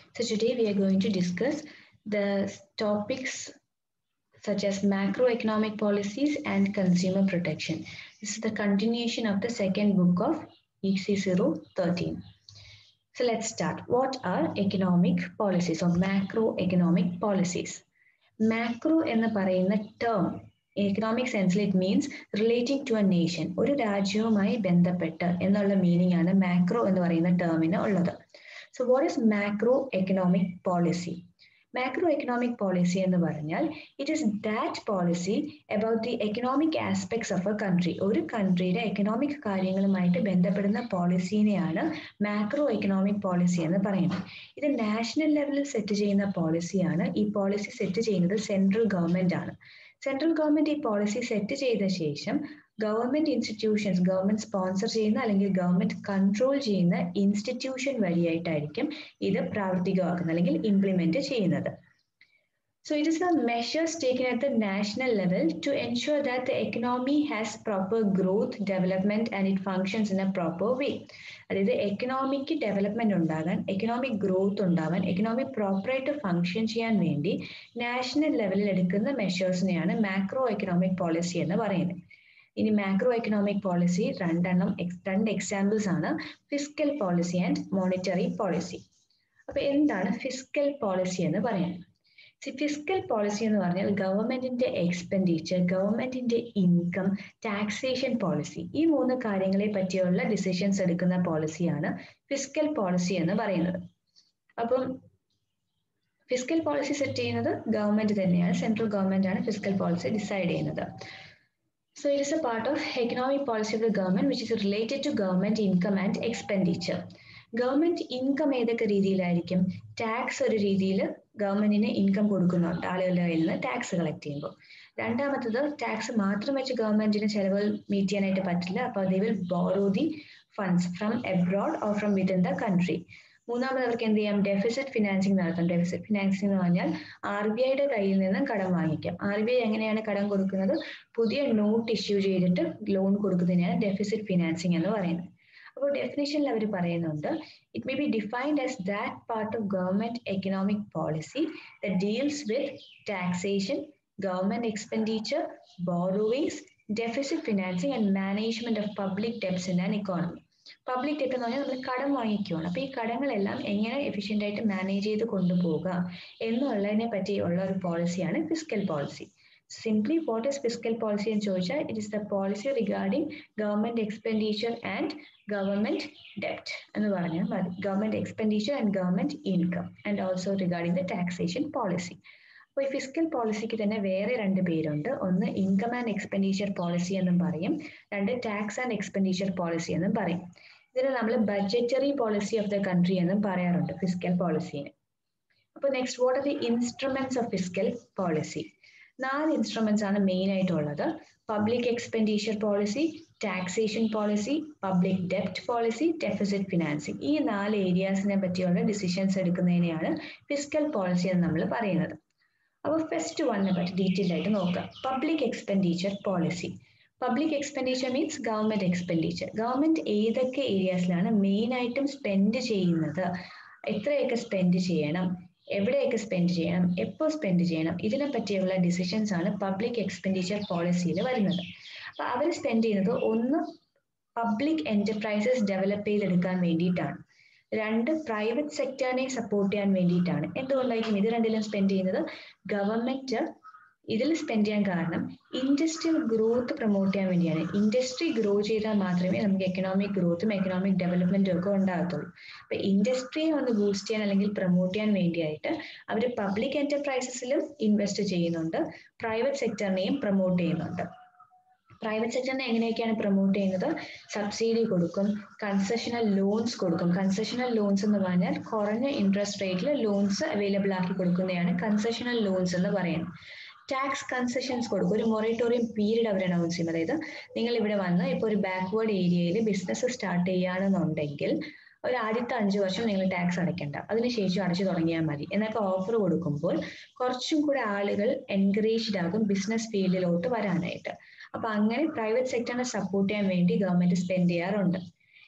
So today we are going to discuss the topics such as macroeconomic policies and consumer protection. This is the continuation of the second book of EC013. So let's start. What are economic policies or macroeconomic policies? Macro എന്ന് പറയുന്ന term economic സെൻസിൽ it means relating to a nation ഒരു രാജ്യവുമായി ബന്ധപ്പെട്ട് എന്നുള്ള meaning ആണ് macro എന്ന് പറയുന്ന ടേമിന് ഉള്ളത് so what is macroeconomic policy macroeconomic policy എന്ന് പറഞ്ഞാൽ it is that policy about the economic aspects of a country ഒരു കൺട്രിയുടെ എക്കണോമിക് കാര്യങ്ങളുമായിട്ട് ബന്ധപ്പെടുന്ന പോളിസീനെയാണ് മാക്രോ എക്കണോമിക് പോളിസി എന്ന് പറയുന്നത് ഇത് നാഷണൽ ലെവലിൽ സെറ്റ് ചെയ്യുന്ന പോളിസിയാണ് ഈ പോളിസി സെറ്റ് ചെയ്യുന്നത് സെൻട്രൽ ഗവൺമെന്റ് ആണ് സെൻട്രൽ ഗവൺമെന്റ് ഈ പോളിസി സെറ്റ് ചെയ്ത ശേഷം ഗവൺമെന്റ് ഇൻസ്റ്റിറ്റ്യൂഷൻസ് ഗവൺമെന്റ് സ്പോൺസർ ചെയ്യുന്ന അല്ലെങ്കിൽ ഗവൺമെന്റ് കൺട്രോൾ ചെയ്യുന്ന ഇൻസ്റ്റിറ്റ്യൂഷൻ വഴിയായിട്ടായിരിക്കും ഇത് പ്രാവർത്തികമാക്കുന്നത് അല്ലെങ്കിൽ ഇംപ്ലിമെന്റ് ചെയ്യുന്നത് So it is the measures taken at the national level to ensure that the economy has proper growth, development and it functions in a proper way. അതായത് economic development ഉണ്ടാകാൻ economic growth ഉണ്ടാവാൻ economic പ്രോപ്പറായിട്ട് function ചെയ്യാൻ വേണ്ടി national ലെവലിൽ എടുക്കുന്ന മെഷേഴ്സിനെയാണ് macro macroeconomic policy എന്ന് പറയുന്നത് ഇനി മാക്രോ എക്കണോമിക് പോളിസി രണ്ടെണ്ണം രണ്ട് എക്സാമ്പിൾസ് ആണ് fiscal policy and monetary policy അപ്പൊ എന്താണ് ഫിസ്ക്കൽ പോളിസി എന്ന് പറയുന്നത് ഫിസ്ക്കൽ പോളിസി എന്ന് പറഞ്ഞാൽ ഗവൺമെന്റിന്റെ എക്സ്പെൻഡിച്ചർ ഗവൺമെന്റിന്റെ ഇൻകം ടാക്സേഷൻ പോളിസി ഈ മൂന്ന് കാര്യങ്ങളെ പറ്റിയുള്ള ഡിസിഷൻസ് എടുക്കുന്ന പോളിസിയാണ് ഫിസ്ക്കൽ പോളിസി എന്ന് പറയുന്നത് അപ്പം ഫിസ്ക്കൽ പോളിസി സെറ്റ് ചെയ്യുന്നത് ഗവൺമെന്റ് തന്നെയാണ് സെൻട്രൽ ഗവൺമെന്റ് ആണ് ഫിസ്ക്കൽ പോളിസി ഡിസൈഡ് ചെയ്യുന്നത് So it is a part of economic policy of the government which is related to government income and expenditure. Government income ഏതൊക്കെ രീതിയിലായിരിക്കും tax ഒരു രീതിയിൽ ഗവൺമെന്റിന് income കൊടുക്കുന്നുണ്ട് ആളുകളുടെ കയ്യിൽ നിന്ന് ടാക്സ് കളക്ട് ചെയ്യുമ്പോൾ രണ്ടാമത്തത് ടാക്സ് മാത്രം വെച്ച് ഗവൺമെന്റിന് ചെലവുകൾ മീറ്റ് ചെയ്യാനായിട്ട് പറ്റില്ല അപ്പോൾ they will borrow the funds from abroad or from within the country മൂന്നാമത് അവർക്ക് എന്ത് ചെയ്യാം ഡെഫിസിറ്റ് ഫിനാൻസിങ് നടത്താം ഡെഫിസിറ്റ് ഫിനാൻസിങ് എന്ന് പറഞ്ഞാൽ ആർ ബി ഐയുടെ കയ്യിൽ നിന്ന് കടം വാങ്ങിക്കാം ആർ ബി ഐ എങ്ങനെയാണ് കടം കൊടുക്കുന്നത് പുതിയ നോട്ട് ഇഷ്യൂ ചെയ്തിട്ട് ലോൺ കൊടുക്കുന്നതിനാണ് ഡെഫിസിറ്റ് ഫിനാൻസിങ് എന്ന് പറയുന്നത് അപ്പോൾ ഡെഫിനേഷനിൽ അവർ പറയുന്നുണ്ട് it may be defined as that part of government economic policy the deals with taxation government expenditure borrowings deficit financing and management of public debts in an economy public debt എന്ന് പറഞ്ഞാൽ നമ്മൾ കടം വാങ്ങിക്കുകയാണ് അപ്പൊ ഈ കടങ്ങളെല്ലാം എങ്ങനെ എഫിഷ്യന്റ് ആയിട്ട് manage ചെയ്ത് കൊണ്ടുപോകുക എന്നുള്ളതിനെ പറ്റിയുള്ള ഒരു പോളിസിയാണ് fiscal policy simply what is fiscal policy എന്ന് ചോദിച്ചാൽ it is the policy regarding government expenditure and government ഡെപ്റ്റ് എന്ന് പറഞ്ഞാൽ മതി government expenditure and government income and also regarding the taxation policy അപ്പോൾ ഈ ഫിസ്ക്കൽ പോളിസിക്ക് തന്നെ വേറെ രണ്ട് പേരുണ്ട് ഒന്ന് ഇൻകം ആൻഡ് എക്സ്പെൻഡിച്ചർ പോളിസി എന്നും പറയും രണ്ട് ടാക്സ് ആൻഡ് എക്സ്പെൻഡിച്ചർ പോളിസി എന്നും പറയും ഇതിന് നമ്മൾ budgetary policy of the country എന്നും പറയാറുണ്ട് ഫിസ്ക്കൽ പോളിസിന് അപ്പോൾ next what are the instruments of fiscal policy നാല് ഇൻസ്ട്രുമെന്റ്സ് ആണ് മെയിൻ ആയിട്ടുള്ളത് public expenditure policy taxation policy public ഡെപ്റ്റ് പോളിസി ഡെഫിസിറ്റ് ഫിനാൻസിങ് ഈ നാല് ഏരിയാസിനെ പറ്റിയുള്ള ഡിസിഷൻസ് എടുക്കുന്നതിനെയാണ് ഫിസ്ക്കൽ പോളിസി എന്ന് നമ്മൾ പറയുന്നത് അപ്പോൾ ഫസ്റ്റ് വണ്ണിനെ പറ്റി ഡീറ്റെയിൽ ആയിട്ട് നോക്കാം public expenditure policy public expenditure means government expenditure government ഏതൊക്കെ ഏരിയാസിലാണ് മെയിൻ ആയിട്ടും സ്പെൻഡ് ചെയ്യുന്നത് എത്രയൊക്കെ സ്പെൻഡ് ചെയ്യണം എവിടെയൊക്കെ സ്പെൻഡ് ചെയ്യണം എപ്പോൾ സ്പെൻഡ് ചെയ്യണം ഇതിനെ പറ്റിയുള്ള ഡിസിഷൻസ് ആണ് പബ്ലിക് എക്സ്പെൻഡിച്ചർ പോളിസിയിൽ വരുന്നത് അപ്പൊ അവർ സ്പെൻഡ് ചെയ്യുന്നത് ഒന്ന് പബ്ലിക് എന്റർപ്രൈസസ് ഡെവലപ്പ് ചെയ്തെടുക്കാൻ വേണ്ടിയിട്ടാണ് രണ്ട് പ്രൈവറ്റ് സെക്ടറിനെ സപ്പോർട്ട് ചെയ്യാൻ വേണ്ടിയിട്ടാണ് എന്തുകൊണ്ടായിരിക്കും ഇത് രണ്ടിലും സ്പെൻഡ് ചെയ്യുന്നത് ഗവൺമെന്റ് ഇതിൽ സ്പെൻഡ് ചെയ്യാൻ കാരണം ഇൻഡസ്ട്രിയൽ ഗ്രോത്ത് പ്രൊമോട്ട് ചെയ്യാൻ വേണ്ടിയാണ് ഇൻഡസ്ട്രി ഗ്രോ ചെയ്താൽ മാത്രമേ നമുക്ക് എക്കണോമിക് ഗ്രോത്തും എക്കണോമിക് ഡെവലപ്മെന്റും ഒക്കെ ഉണ്ടാകത്തുള്ളൂ അപ്പൊ ഇൻഡസ്ട്രിയെ ഒന്ന് ബൂസ്റ്റ് ചെയ്യാൻ അല്ലെങ്കിൽ പ്രൊമോട്ട് ചെയ്യാൻ വേണ്ടിയായിട്ട് അവർ പബ്ലിക് എന്റർപ്രൈസസിലും ഇൻവെസ്റ്റ് ചെയ്യുന്നുണ്ട് പ്രൈവറ്റ് സെക്ടറിനെയും പ്രൊമോട്ട് ചെയ്യുന്നുണ്ട് പ്രൈവറ്റ് സെക്ടറിനെ എങ്ങനെയൊക്കെയാണ് പ്രൊമോട്ട് ചെയ്യുന്നത് സബ്സിഡി കൊടുക്കും കൺസെഷണൽ ലോൺസ് കൊടുക്കും കൺസെഷണൽ ലോൺസ് എന്ന് പറഞ്ഞാൽ കുറഞ്ഞ ഇൻട്രസ്റ്റ് റേറ്റിൽ ലോൺസ് അവൈലബിൾ ആക്കി കൊടുക്കുന്നതാണ് കൺസെഷണൽ ലോൺസ് എന്ന് പറയുന്നത് ടാക്സ് കൺസെഷൻസ് കൊടുക്കും ഒരു മൊറട്ടോറിയം പീരീഡ് അവർ അനൗൺസ് ചെയ്യും അതായത് നിങ്ങൾ ഇവിടെ വന്ന് ഇപ്പോൾ ഒരു ബാക്ക്വേർഡ് ഏരിയയിൽ ബിസിനസ് സ്റ്റാർട്ട് ചെയ്യുകയാണെന്നുണ്ടെങ്കിൽ ഒരു ആദ്യത്തെ അഞ്ച് വർഷം നിങ്ങൾ ടാക്സ് അടയ്ക്കേണ്ട അതിനുശേഷം അടച്ചു തുടങ്ങിയാൽ മതി എന്നൊക്കെ ഓഫർ കൊടുക്കുമ്പോൾ കുറച്ചും കൂടെ ആളുകൾ എൻകറേജ്ഡ് ആകും ബിസിനസ് ഫീൽഡിലോട്ട് വരാനായിട്ട് അപ്പൊ അങ്ങനെ പ്രൈവറ്റ് സെക്ടറിനെ സപ്പോർട്ട് ചെയ്യാൻ വേണ്ടി ഗവൺമെന്റ് സ്പെൻഡ് ചെയ്യാറുണ്ട്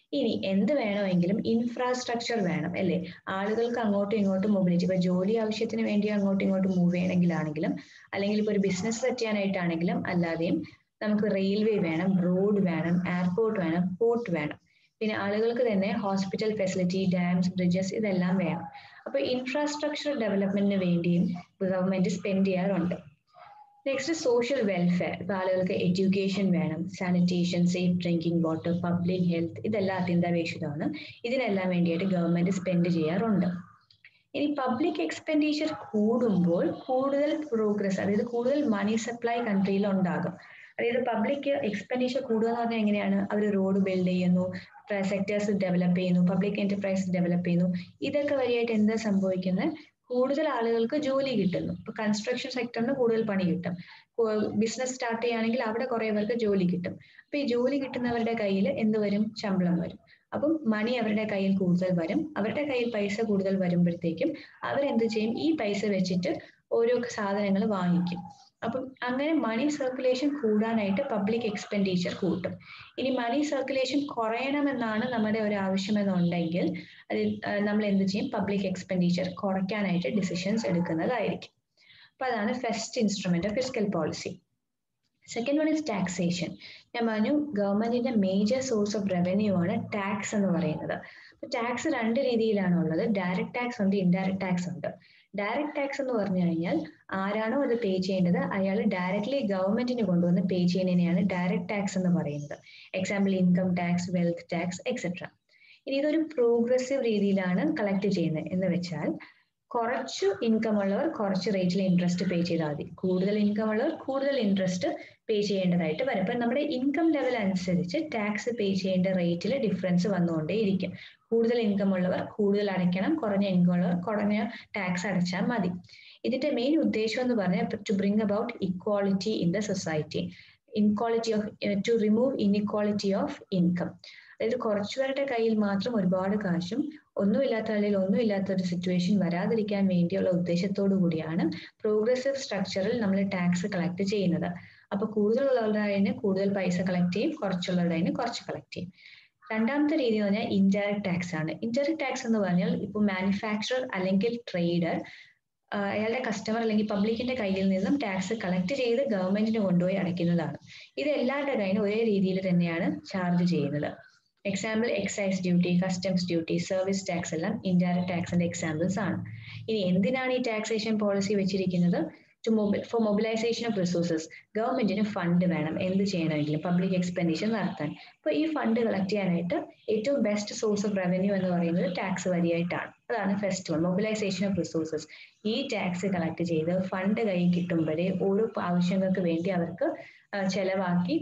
ഇനി എന്ത് വേണമെങ്കിലും ഇൻഫ്രാസ്ട്രക്ചർ വേണം അല്ലേ ആളുകൾക്ക് അങ്ങോട്ടും ഇങ്ങോട്ടും മൊബിലിറ്റി ഇപ്പൊ ജോലി ആവശ്യത്തിന് വേണ്ടി അങ്ങോട്ടും ഇങ്ങോട്ടും മൂവ് ചെയ്യണമെങ്കിലാണെങ്കിലും അല്ലെങ്കിൽ ഇപ്പൊ ഒരു ബിസിനസ് സെറ്റ് ചെയ്യാനായിട്ടാണെങ്കിലും അല്ലാതെയും നമുക്ക് റെയിൽവേ വേണം റോഡ് വേണം എയർപോർട്ട് വേണം പോർട്ട് വേണം പിന്നെ ആളുകൾക്ക് തന്നെ ഹോസ്പിറ്റൽ ഫെസിലിറ്റി ഡാംസ് ബ്രിഡ്ജസ് ഇതെല്ലാം വേണം അപ്പൊ ഇൻഫ്രാസ്ട്രക്ചർ ഡെവലപ്മെന്റിന് വേണ്ടിയും ഗവൺമെന്റ് സ്പെൻഡ് ചെയ്യാറുണ്ട് നെക്സ്റ്റ് സോഷ്യൽ വെൽഫെയർ ഇപ്പൊ ആളുകൾക്ക് എഡ്യൂക്കേഷൻ വേണം sanitation safe drinking water public health ഇതെല്ലാം അത്യന്താപേക്ഷിതമാണ് ഇതിനെല്ലാം വേണ്ടിയിട്ട് ഗവൺമെന്റ് സ്പെൻഡ് ചെയ്യാറുണ്ട് ഇനി പബ്ലിക് എക്സ്പെൻഡിച്ചർ കൂടുമ്പോൾ കൂടുതൽ പ്രോഗ്രസ് അതായത് കൂടുതൽ മണി സപ്ലൈ കൺട്രിയിൽ ഉണ്ടാകും അതായത് പബ്ലിക് എക്സ്പെൻഡിച്ചർ കൂടുക എന്ന് പറഞ്ഞാൽ എങ്ങനെയാണ് അവർ റോഡ് ബിൽഡ് ചെയ്യുന്നു സെക്ടേഴ്സ് ഡെവലപ്പ് ചെയ്യുന്നു പബ്ലിക് എന്റർപ്രൈസ് ഡെവലപ്പ് ചെയ്യുന്നു ഇതൊക്കെ വഴിയായിട്ട് എന്താ സംഭവിക്കുന്നത് കൂടുതൽ ആളുകൾക്ക് ജോലി കിട്ടുന്നു ഇപ്പൊ കൺസ്ട്രക്ഷൻ സെക്ടറിന് കൂടുതൽ പണി കിട്ടും ബിസിനസ് സ്റ്റാർട്ട് ചെയ്യുകയാണെങ്കിൽ അവിടെ കുറെ പേർക്ക് ജോലി കിട്ടും അപ്പൊ ഈ ജോലി കിട്ടുന്നവരുടെ കയ്യിൽ എന്ത് വരും ശമ്പളം വരും അപ്പം മണി അവരുടെ കയ്യിൽ കൂടുതൽ വരും അവരുടെ കയ്യിൽ പൈസ കൂടുതൽ വരുമ്പോഴത്തേക്കും അവരെന്ത് ചെയ്യും ഈ പൈസ വെച്ചിട്ട് ഓരോ സാധനങ്ങൾ വാങ്ങിക്കും അപ്പം അങ്ങനെ മണി സർക്കുലേഷൻ കൂടാനായിട്ട് പബ്ലിക് എക്സ്പെൻഡിച്ചർ കൂട്ടും ഇനി മണി സർക്കുലേഷൻ കുറയണമെന്നാണ് നമ്മുടെ ഒരു ആവശ്യമെന്നുണ്ടെങ്കിൽ അതിൽ നമ്മൾ എന്ത് ചെയ്യും പബ്ലിക് എക്സ്പെൻഡിച്ചർ കുറയ്ക്കാനായിട്ട് ഡിസിഷൻസ് എടുക്കുന്നതായിരിക്കും അപ്പൊ അതാണ് first instrument of physical policy second one is taxation ഞാൻ പറഞ്ഞു ഗവൺമെന്റിന്റെ മേജർ സോഴ്സ് ഓഫ് റവന്യൂ ആണ് ടാക്സ് എന്ന് പറയുന്നത് ടാക്സ് രണ്ട് രീതിയിലാണ് ഉള്ളത് ഡയറക്ട് ടാക്സ് ഉണ്ട് ഇൻഡയറക്ട് ടാക്സ് ഉണ്ട് ഡയറക്ട് ടാക്സ് എന്ന് പറഞ്ഞു കഴിഞ്ഞാൽ ആരാണോ അത് പേ ചെയ്യേണ്ടത് അയാൾ ഡയറക്ട്ലി ഗവൺമെന്റിന് കൊണ്ടുവന്ന് പേ ചെയ്യുന്നതിനെയാണ് ഡയറക്ട് ടാക്സ് എന്ന് പറയുന്നത് example income tax wealth tax etcetera ഇനി ഇതൊരു പ്രോഗ്രസീവ് രീതിയിലാണ് കളക്ട് ചെയ്യുന്നത് എന്ന് വെച്ചാൽ കുറച്ച് ഇൻകം ഉള്ളവർ കുറച്ച് റേറ്റിൽ ഇൻട്രസ്റ്റ് പേ ചെയ്താൽ മതി കൂടുതൽ ഇൻകം ഉള്ളവർ കൂടുതൽ ഇൻട്രസ്റ്റ് പേ ചെയ്യേണ്ടതായിട്ട് വരും അപ്പം നമ്മുടെ ഇൻകം ലെവൽ അനുസരിച്ച് ടാക്സ് പേ ചെയ്യേണ്ട റേറ്റിൽ ഡിഫറൻസ് വന്നുകൊണ്ടേയിരിക്കും കൂടുതൽ ഇൻകം ഉള്ളവർ കൂടുതൽ അടയ്ക്കണം കുറഞ്ഞ ഇൻകം ഉള്ളവർ കുറഞ്ഞ ടാക്സ് അടച്ചാൽ മതി ഇതിന്റെ മെയിൻ ഉദ്ദേശം എന്ന് പറഞ്ഞാൽ to bring about equality in the society inequality of to remove inequality of income അതായത് കുറച്ചുപേരുടെ കയ്യിൽ മാത്രം ഒരുപാട് കാശും ഒന്നുമില്ലാത്ത അല്ലെങ്കിൽ ഒന്നുമില്ലാത്ത ഒരു സിറ്റുവേഷൻ വരാതിരിക്കാൻ വേണ്ടിയുള്ള ഉദ്ദേശത്തോടു കൂടിയാണ് പ്രോഗ്രസീവ് സ്ട്രക്ചറിൽ നമ്മൾ ടാക്സ് കളക്ട് ചെയ്യുന്നത് അപ്പൊ കൂടുതലുള്ളവരുടെ അതിന് കൂടുതൽ പൈസ കളക്ട് ചെയ്യും കുറച്ചുള്ളവരുടെ അതിന് കുറച്ച് കളക്ട് ചെയ്യും രണ്ടാമത്തെ രീതി എന്ന് പറഞ്ഞാൽ ഇൻഡയറക്ട് ടാക്സ് ആണ് ഇൻഡയറക്ട് ടാക്സ് എന്ന് പറഞ്ഞാൽ ഇപ്പോൾ മാനുഫാക്ചറർ അല്ലെങ്കിൽ ട്രേഡർ അയാളുടെ കസ്റ്റമർ അല്ലെങ്കിൽ പബ്ലിക്കിന്റെ കയ്യിൽ നിന്നും ടാക്സ് കളക്ട് ചെയ്ത് ഗവൺമെന്റിന് കൊണ്ടുപോയി അടയ്ക്കുന്നതാണ് ഇത് എല്ലാവരുടെ കയ്യിലും ഒരേ രീതിയിൽ തന്നെയാണ് ചാർജ് ചെയ്യുന്നത് example excise duty customs duty service tax എല്ലാം ഇൻഡയറക്ട് ടാക്സിന്റെ എക്സാമ്പിൾസ് ആണ് ഇനി എന്തിനാണ് ഈ ടാക്സേഷൻ പോളിസി വെച്ചിരിക്കുന്നത് to mobile for mobilisation of resources ഗവൺമെന്റിന് ഫണ്ട് വേണം എന്ത് ചെയ്യണമെങ്കിലും പബ്ലിക് എക്സ്പെൻഡിച്ചർ നടത്താൻ അപ്പോൾ ഈ ഫണ്ട് കളക്ട് ചെയ്യാനായിട്ട് ഏറ്റവും ബെസ്റ്റ് സോഴ്സ് ഓഫ് റവന്യൂ എന്ന് പറയുന്നത് ടാക്സ് വഴിയായിട്ടാണ് അതാണ് first one mobilisation of resources ഈ ടാക്സ് കളക്ട് ചെയ്ത് ഫണ്ട് കയ്യിൽ കിട്ടുമ്പോഴേ ഓരോ ആവശ്യങ്ങൾക്ക് വേണ്ടി അവർക്ക് ചെലവാക്കി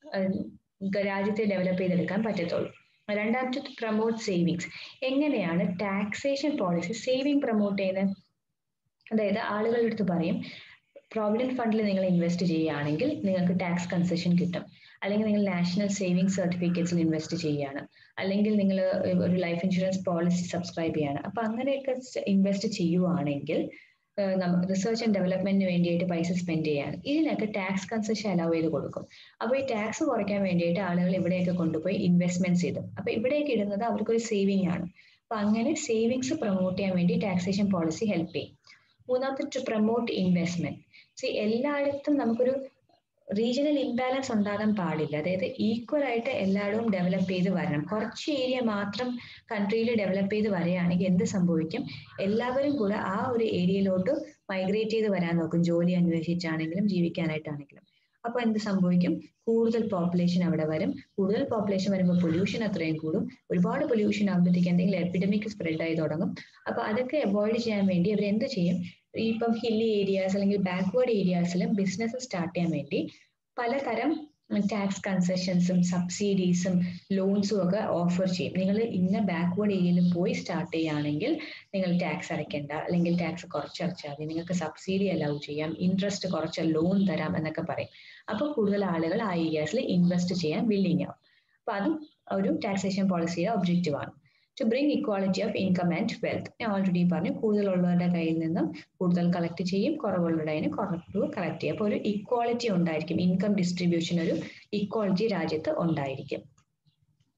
രാജ്യത്തെ ഡെവലപ്പ് ചെയ്തെടുക്കാൻ പറ്റത്തുള്ളൂ രണ്ടാമത്തെ പ്രൊമോട്ട് സേവിങ്സ് എങ്ങനെയാണ് ടാക്സേഷൻ പോളിസി സേവിങ് പ്രൊമോട്ട് ചെയ്യുന്നത് അതായത് ആളുകളുടെ അടുത്ത് പറയും പ്രോവിഡന്റ് ഫണ്ടിൽ നിങ്ങൾ ഇൻവെസ്റ്റ് ചെയ്യുകയാണെങ്കിൽ നിങ്ങൾക്ക് ടാക്സ് കൺസെഷൻ കിട്ടും അല്ലെങ്കിൽ നിങ്ങൾ നാഷണൽ സേവിങ് സർട്ടിഫിക്കറ്റ്സിൽ ഇൻവെസ്റ്റ് ചെയ്യുകയാണ് അല്ലെങ്കിൽ നിങ്ങൾ ഒരു ലൈഫ് ഇൻഷുറൻസ് പോളിസി സബ്സ്ക്രൈബ് ചെയ്യാണ് അപ്പൊ അങ്ങനെയൊക്കെ ഇൻവെസ്റ്റ് ചെയ്യുവാണെങ്കിൽ റിസർച്ച് ആൻഡ് ഡെവലപ്മെന്റിന് വേണ്ടിയിട്ട് പൈസ സ്പെൻഡ് ചെയ്യാണ് ഇതിനൊക്കെ ടാക്സ് കൺസെഷൻ അലൗ ചെയ്ത് കൊടുക്കും അപ്പോൾ ഈ ടാക്സ് കുറയ്ക്കാൻ വേണ്ടിയിട്ട് ആളുകൾ ഇവിടെയൊക്കെ കൊണ്ടുപോയി ഇൻവെസ്റ്റ്മെന്റ്സ് ചെയ്തു അപ്പൊ ഇവിടേക്ക് ഇടുന്നത് അവർക്കൊരു സേവിങ് ആണ് അപ്പൊ അങ്ങനെ സേവിങ്സ് പ്രൊമോട്ട് ചെയ്യാൻ വേണ്ടി ടാക്സേഷൻ പോളിസി ഹെൽപ്പ് ചെയ്യും മൂന്നാമത്തെ ടു പ്രൊമോട്ട് ഇൻവെസ്റ്റ്മെന്റ് സി എല്ലായിടത്തും നമുക്കൊരു റീജിയണൽ ഇംബാലൻസ് ഉണ്ടാകാൻ പാടില്ല അതായത് ഈക്വൽ ആയിട്ട് എല്ലായിടവും ഡെവലപ്പ് ചെയ്ത് വരണം കുറച്ച് ഏരിയ മാത്രം കൺട്രിയിൽ ഡെവലപ്പ് ചെയ്ത് വരികയാണെങ്കിൽ എന്ത് സംഭവിക്കും എല്ലാവരും കൂടെ ആ ഒരു ഏരിയയിലോട്ട് മൈഗ്രേറ്റ് ചെയ്ത് വരാൻ നോക്കും ജോലി അന്വേഷിച്ചാണെങ്കിലും ജീവിക്കാനായിട്ടാണെങ്കിലും അപ്പൊ എന്ത് സംഭവിക്കും കൂടുതൽ പോപ്പുലേഷൻ അവിടെ വരും കൂടുതൽ പോപ്പുലേഷൻ വരുമ്പോൾ പൊല്യൂഷൻ അത്രയും കൂടും ഒരുപാട് പൊല്യൂഷൻ ആകുമ്പോഴത്തേക്ക് എന്തെങ്കിലും എപ്പിഡമിക് സ്പ്രെഡ് ആയി തുടങ്ങും അപ്പൊ അതൊക്കെ അവോയ്ഡ് ചെയ്യാൻ വേണ്ടി അവർ എന്ത് ചെയ്യും ഇപ്പം ഹില്ലി ഏരിയാസ് അല്ലെങ്കിൽ ബാക്ക്വേർഡ് ഏരിയാസിലും ബിസിനസ് സ്റ്റാർട്ട് ചെയ്യാൻ വേണ്ടി പലതരം ടാക്സ് കൺസെഷൻസും സബ്സിഡീസും ലോൺസും ഒക്കെ ഓഫർ ചെയ്യും നിങ്ങൾ ഇന്ന ബാക്ക്വേർഡ് ഏരിയയിൽ പോയി സ്റ്റാർട്ട് ചെയ്യുകയാണെങ്കിൽ നിങ്ങൾ ടാക്സ് അടയ്ക്കേണ്ട അല്ലെങ്കിൽ ടാക്സ് കുറച്ചടച്ചാൽ മതി നിങ്ങൾക്ക് സബ്സിഡി അലൗ ചെയ്യാം ഇൻട്രസ്റ്റ് കുറച്ച് ലോൺ തരാം എന്നൊക്കെ പറയും അപ്പോൾ കൂടുതൽ ആളുകൾ ആ ഏരിയാസിൽ ഇൻവെസ്റ്റ് ചെയ്യാൻ വില്ലിങ് ആവും അപ്പൊ അതും ഒരു ടാക്സേഷൻ പോളിസിയുടെ ഒബ്ജക്റ്റീവ് ആണ് to bring equality of income and wealth ഞാൻ ഓൾറെഡി പറഞ്ഞു കൂടുതലുള്ളവരുടെ കയ്യിൽ നിന്നും കൂടുതൽ കളക്ട് ചെയ്യും കുറവുള്ളവരുടെ അതിന് കുറവ് കളക്ട് ചെയ്യും അപ്പോൾ ഒരു ഇക്വാളിറ്റി ഉണ്ടായിരിക്കും ഇൻകം ഡിസ്ട്രിബ്യൂഷൻ ഒരു ഇക്വാളിറ്റി രാജ്യത്ത് ഉണ്ടായിരിക്കും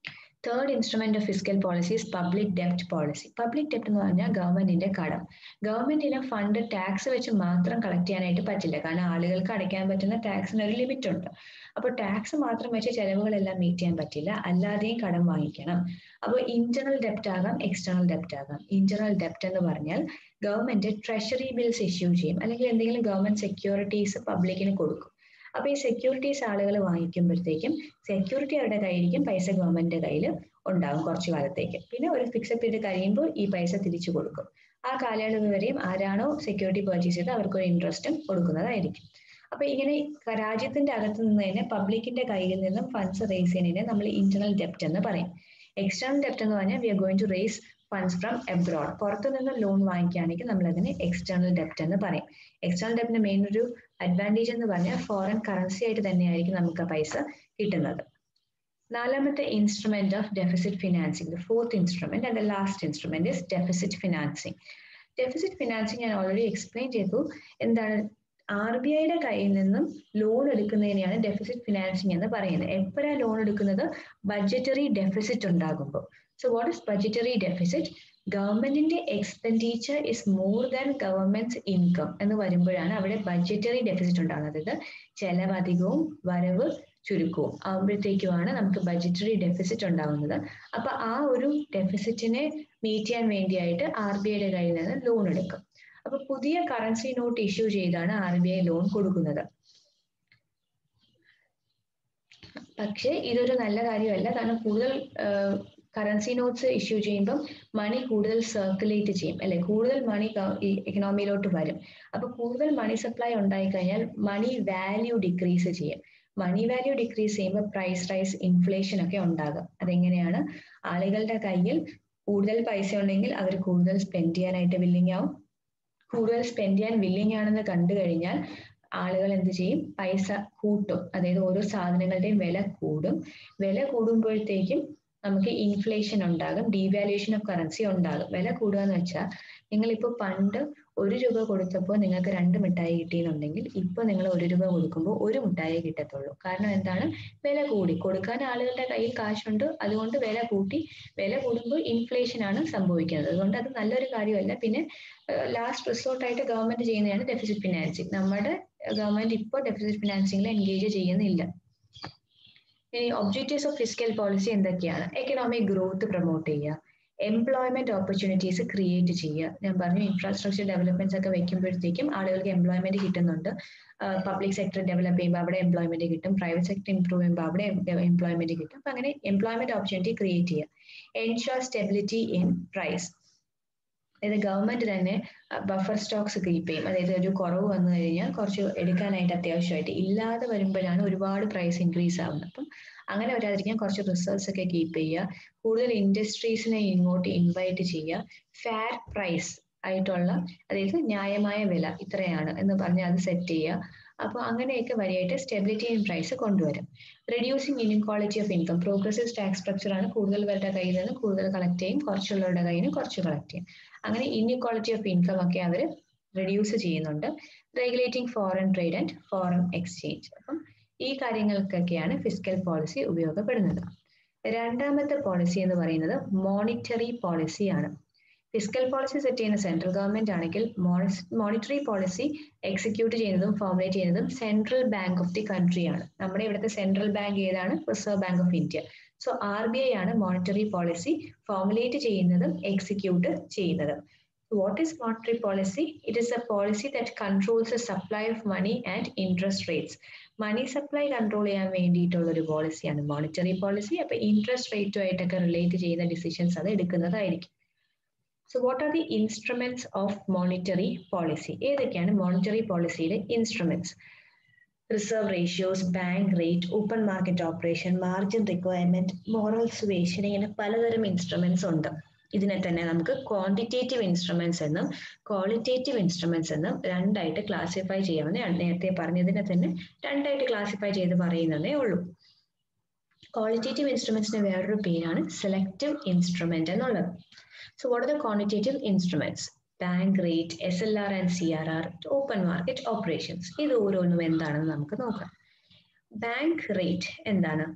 third instrument of physical policy is public ഡെപ്റ്റ് പോളിസി പബ്ലിക് ഡെപ്റ്റ് എന്ന് പറഞ്ഞാൽ ഗവൺമെന്റിന്റെ കടം ഗവൺമെന്റിന് ഫണ്ട് ടാക്സ് വെച്ച് മാത്രം കളക്ട് ചെയ്യാനായിട്ട് പറ്റില്ല കാരണം ആളുകൾക്ക് അടയ്ക്കാൻ പറ്റുന്ന ടാക്സിന് ഒരു ലിമിറ്റ് ഉണ്ട് അപ്പോൾ ടാക്സ് മാത്രം വെച്ച് ചെലവുകളെല്ലാം മീറ്റ് ചെയ്യാൻ പറ്റില്ല അല്ലാതെയും കടം വാങ്ങിക്കണം അപ്പോൾ ഇന്റർണൽ ഡെപ്റ്റ് ആകാം എക്സ്റ്റേണൽ ഡെപ്റ്റ് ആകാം ഇന്റർണൽ ഡെപ്റ്റ് എന്ന് പറഞ്ഞാൽ ഗവൺമെന്റ് ട്രഷറി ബിൽസ് ഇഷ്യൂ ചെയ്യും അല്ലെങ്കിൽ എന്തെങ്കിലും ഗവൺമെന്റ് സെക്യൂരിറ്റീസ് പബ്ലിക്കിന് കൊടുക്കും അപ്പൊ ഈ സെക്യൂരിറ്റീസ് ആളുകൾ വാങ്ങിക്കുമ്പോഴത്തേക്കും സെക്യൂരിറ്റി അവരുടെ കയ്യിരിക്കും പൈസ ഗവൺമെന്റിന്റെ കയ്യിൽ ഉണ്ടാകും കുറച്ചു കാലത്തേക്ക് പിന്നെ ഒരു ഫിക്സഡ് പീരീഡ് കഴിയുമ്പോൾ ഈ പൈസ തിരിച്ചു കൊടുക്കും ആ കാലയളവ് വരെയും ആരാണോ സെക്യൂരിറ്റി പർച്ചേസ് ചെയ്ത് അവർക്ക് ഒരു ഇൻട്രസ്റ്റും കൊടുക്കുന്നതായിരിക്കും അപ്പൊ ഇങ്ങനെ രാജ്യത്തിന്റെ അകത്ത് നിന്ന് തന്നെ പബ്ലിക്കിന്റെ കയ്യിൽ നിന്നും ഫണ്ട്സ് റേസ് ചെയ്യുന്നതിനെ നമ്മൾ ഇന്റർണൽ ഡെപ്റ്റ് എന്ന് പറയും എക്സ്റ്റേണൽ ഡെപ്റ്റ് എന്ന് പറഞ്ഞാൽ we are going to raise funds from abroad പുറത്തു നിന്ന് ലോൺ വാങ്ങിക്കുകയാണെങ്കിൽ നമ്മൾ അതിന് എക്സ്റ്റേണൽ ഡെപ്റ്റ് എന്ന് പറയും എക്സ്റ്റേണൽ ഡെപ്റ്റിന്റെ മെയിൻ ഒരു അഡ്വാൻറ്റേജ് എന്ന് പറഞ്ഞാൽ ഫോറിൻ കറൻസി ആയിട്ട് തന്നെയായിരിക്കും നമുക്ക് പൈസ കിട്ടുന്നത് നാലാമത്തെ instrument of deficit financing the fourth instrument and the last instrument is deficit financing deficit financing ഞാൻ ഓൾറെഡി എക്സ്പ്ലെയിൻ ചെയ്തു എന്താണ് ആർ ബി ഐയുടെ കയ്യിൽ നിന്നും ലോൺ എടുക്കുന്നതിനെയാണ് ഡെഫിസിറ്റ് ഫിനാൻസിങ് എന്ന് പറയുന്നത് എപ്പോഴാണ് ലോൺ എടുക്കുന്നത് ബഡ്ജറ്ററി ഡെഫിസിറ്റ് ഉണ്ടാകുമ്പോൾ so what is budgetary deficit ഗവൺമെന്റിന്റെ expenditure is more than government income എന്ന് വരുമ്പോഴാണ് അവിടെ ബഡ്ജറ്ററി ഡെഫിസിറ്റ് ഉണ്ടാകുന്നത് ഇത് ചെലവ് അധികവും വരവ് ചുരുക്കവും ആകുമ്പോഴത്തേക്കുമാണ് നമുക്ക് ബഡ്ജറ്ററി ഡെഫിസിറ്റ് ഉണ്ടാകുന്നത് അപ്പൊ ആ ഒരു ഡെഫിസിറ്റിനെ മീറ്റ് ചെയ്യാൻ വേണ്ടിയായിട്ട് ആർ ബി ഐയുടെ കയ്യിൽ നിന്ന് ലോൺ എടുക്കും അപ്പൊ പുതിയ കറൻസി നോട്ട് ഇഷ്യൂ ചെയ്താണ് ആർ ബി ഐ ലോൺ കൊടുക്കുന്നത് പക്ഷേ ഇതൊരു നല്ല കാര്യമല്ല കാരണം കൂടുതൽ കറൻസി നോട്ട്സ് ഇഷ്യൂ ചെയ്യുമ്പം മണി കൂടുതൽ സർക്കുലേറ്റ് ചെയ്യും അല്ലെ കൂടുതൽ മണി എക്കണോമിയിലോട്ട് വരും അപ്പൊ കൂടുതൽ മണി സപ്ലൈ ഉണ്ടായി കഴിഞ്ഞാൽ മണി വാല്യൂ ഡിക്രീസ് ചെയ്യും മണി വാല്യൂ ഡിക്രീസ് ചെയ്യുമ്പോൾ പ്രൈസ് റൈസ് ഇൻഫ്ലേഷൻ ഒക്കെ ഉണ്ടാകും അതെങ്ങനെയാണ് ആളുകളുടെ കയ്യിൽ കൂടുതൽ പൈസ ഉണ്ടെങ്കിൽ അവർ കൂടുതൽ സ്പെൻഡ് ചെയ്യാനായിട്ട് വില്ലിങ് ആവും കൂടുതൽ സ്പെൻഡ് ചെയ്യാൻ വില്ലിങ് ആണെന്ന് കണ്ടു കഴിഞ്ഞാൽ ആളുകൾ എന്ത് ചെയ്യും പൈസ കൂട്ടും അതായത് ഓരോ സാധനങ്ങളുടെയും വില കൂടും വില കൂടുമ്പോഴത്തേക്കും നമുക്ക് ഇൻഫ്ലേഷൻ ഉണ്ടാകും ഡീവാലുവേഷൻ ഓഫ് കറൻസി ഉണ്ടാകും വില കൂടുക എന്ന് വെച്ചാൽ നിങ്ങളിപ്പോൾ പണ്ട് ഒരു രൂപ കൊടുത്തപ്പോൾ നിങ്ങൾക്ക് രണ്ട് മിഠായി കിട്ടിയെന്നുണ്ടെങ്കിൽ ഇപ്പൊ നിങ്ങൾ ഒരു രൂപ കൊടുക്കുമ്പോൾ ഒരു മിഠായി കിട്ടത്തുള്ളൂ കാരണം എന്താണ് വില കൂടി കൊടുക്കാൻ ആളുകളുടെ കയ്യിൽ കാശുണ്ട് അതുകൊണ്ട് വില കൂട്ടി വില കൂടുമ്പോൾ ഇൻഫ്ലേഷൻ ആണ് സംഭവിക്കുന്നത് അതുകൊണ്ട് അത് നല്ലൊരു കാര്യമല്ല പിന്നെ ലാസ്റ്റ് റിസോർട്ടായിട്ട് ഗവൺമെന്റ് ചെയ്യുന്നതാണ് ഡെഫിസിറ്റ് ഫിനാൻസിങ് നമ്മുടെ ഗവൺമെന്റ് ഇപ്പോൾ ഡെഫിസിറ്റ് ഫിനാൻസിങ്ങിൽ എൻഗേജ് ചെയ്യുന്നില്ല ഇനി ഒബ്ജക്റ്റീവ്സ് ഓഫ് ഫിസിക്കൽ പോളിസി എന്തൊക്കെയാണ് എക്കണോമിക് ഗ്രോത്ത് പ്രൊമോട്ട് ചെയ്യുക എംപ്ലോയ്മെന്റ് ഓപ്പർച്യൂണിറ്റീസ് ക്രിയേറ്റ് ചെയ്യുക ഞാൻ പറഞ്ഞു ഇൻഫ്രാസ്ട്രക്ചർ ഡെവലപ്മെന്റ്സ് ഒക്കെ വെക്കുമ്പോഴത്തേക്കും ആളുകൾക്ക് എംപ്ലോയ്മെന്റ് കിട്ടുന്നുണ്ട് പബ്ലിക് സെക്ടർ ഡെവലപ്പ് ചെയ്യുമ്പോൾ അവിടെ എംപ്ലോയ്മെന്റ് കിട്ടും പ്രൈവറ്റ് സെക്ടർ ഇംപ്രൂവ് ചെയ്യുമ്പോൾ അവിടെ എംപ്ലോയ്മെന്റ് കിട്ടും അപ്പൊ അങ്ങനെ എംപ്ലോയ്മെന്റ് ഓപ്പർച്യൂണിറ്റി ക്രിയേറ്റ് ചെയ്യുക എൻഷുർ സ്റ്റെബിലിറ്റി ഇൻ പ്രൈസ് അതായത് ഗവൺമെന്റ് തന്നെ ബഫർ സ്റ്റോക്സ് കീപ്പ് ചെയ്യും അതായത് ഒരു കുറവ് വന്നു കഴിഞ്ഞാൽ കുറച്ച് എടുക്കാനായിട്ട് അത്യാവശ്യമായിട്ട് ഇല്ലാതെ വരുമ്പോഴാണ് ഒരുപാട് പ്രൈസ് ഇൻക്രീസ് ആവുന്നത് അപ്പം അങ്ങനെ വരാതിരിക്കാൻ കുറച്ച് റിസർച്ച് ഒക്കെ കീപ്പ് ചെയ്യുക കൂടുതൽ ഇൻഡസ്ട്രീസിനെ ഇങ്ങോട്ട് ഇൻവൈറ്റ് ചെയ്യുക ഫെയർ പ്രൈസ് ആയിട്ടുള്ള അതായത് ന്യായമായ വില ഇത്രയാണ് എന്ന് പറഞ്ഞ് അത് സെറ്റ് ചെയ്യുക അപ്പോൾ അങ്ങനെയൊക്കെ വഴിയായിട്ട് സ്റ്റെബിലിറ്റി ഇൻ പ്രൈസ് കൊണ്ടുവരും reducing inequality of income progressive tax structure ആണ് കൂടുതൽ പേരുടെ കയ്യിൽ നിന്ന് കൂടുതൽ കളക്ട് ചെയ്യും കുറച്ചുള്ളവരുടെ കയ്യിൽ നിന്ന് കുറച്ച് കളക്ട് ചെയ്യും അങ്ങനെ ഇൻഇക്വാളിറ്റി ഓഫ് ഇൻകം ഒക്കെ അവർ റെഡ്യൂസ് ചെയ്യുന്നുണ്ട് regulating foreign trade and foreign exchange അപ്പം ഈ കാര്യങ്ങൾക്കൊക്കെയാണ് ഫിസിക്കൽ പോളിസി ഉപയോഗപ്പെടുന്നത് രണ്ടാമത്തെ പോളിസി എന്ന് പറയുന്നത് മോണിറ്ററി പോളിസിയാണ് ഫിസിക്കൽ പോളിസി സെറ്റ് ചെയ്യുന്ന സെൻട്രൽ ഗവൺമെന്റ് ആണെങ്കിൽ മോണിറ്ററി പോളിസി എക്സിക്യൂട്ട് ചെയ്യുന്നതും ഫോർമുലേറ്റ് ചെയ്യുന്നതും central bank of the country ആണ് നമ്മുടെ ഇവിടുത്തെ സെൻട്രൽ ബാങ്ക് ഏതാണ് Reserve bank of India so R B I ആണ് മോണിറ്ററി പോളിസി ഫോർമുലേറ്റ് ചെയ്യുന്നതും എക്സിക്യൂട്ട് ചെയ്യുന്നതും what is monetary policy it is a policy that controls a supply of money and interest rates money supply control ചെയ്യാൻ വേണ്ടിയിട്ടുള്ള ഒരു പോളിസിയാണ് monetary policy അപ്പൊ interest റേറ്റുമായിട്ടൊക്കെ relate ചെയ്യുന്ന ഡിസിഷൻസ് അത് എടുക്കുന്നതായിരിക്കും so what are the instruments of monetary policy ഏതൊക്കെയാണ് മോണിറ്ററി പോളിസിയിലെ instruments reserve ratios bank rate open market operation margin requirement moral suasion ഇങ്ങനെ പലതരം ഇൻസ്ട്രുമെന്റ്സ് ഉണ്ട് ഇതിനെ തന്നെ നമുക്ക് ക്വാണ്ടിറ്റേറ്റീവ് ഇൻസ്ട്രുമെന്റ്സ് എന്നും ക്വാളിറ്റേറ്റീവ് ഇൻസ്ട്രുമെന്റ്സ് എന്നും രണ്ടായിട്ട് ക്ലാസിഫൈ ചെയ്യാമെന്ന് നേരത്തെ പറഞ്ഞതിനെ തന്നെ രണ്ടായിട്ട് ക്ലാസിഫൈ ചെയ്ത് പറയുന്നതേ ഉള്ളൂ ക്വാളിറ്റേറ്റീവ് ഇൻസ്ട്രുമെന്റ്സിന് വേറൊരു പേരാണ് സെലക്റ്റീവ് ഇൻസ്ട്രുമെന്റ് എന്നുള്ളത് so what are the quantitative instruments bank rate S L R and C R R open market operations ഇത് ഓരോന്നും എന്താണെന്ന് നമുക്ക് നോക്കാം ബാങ്ക് റേറ്റ് എന്താണ്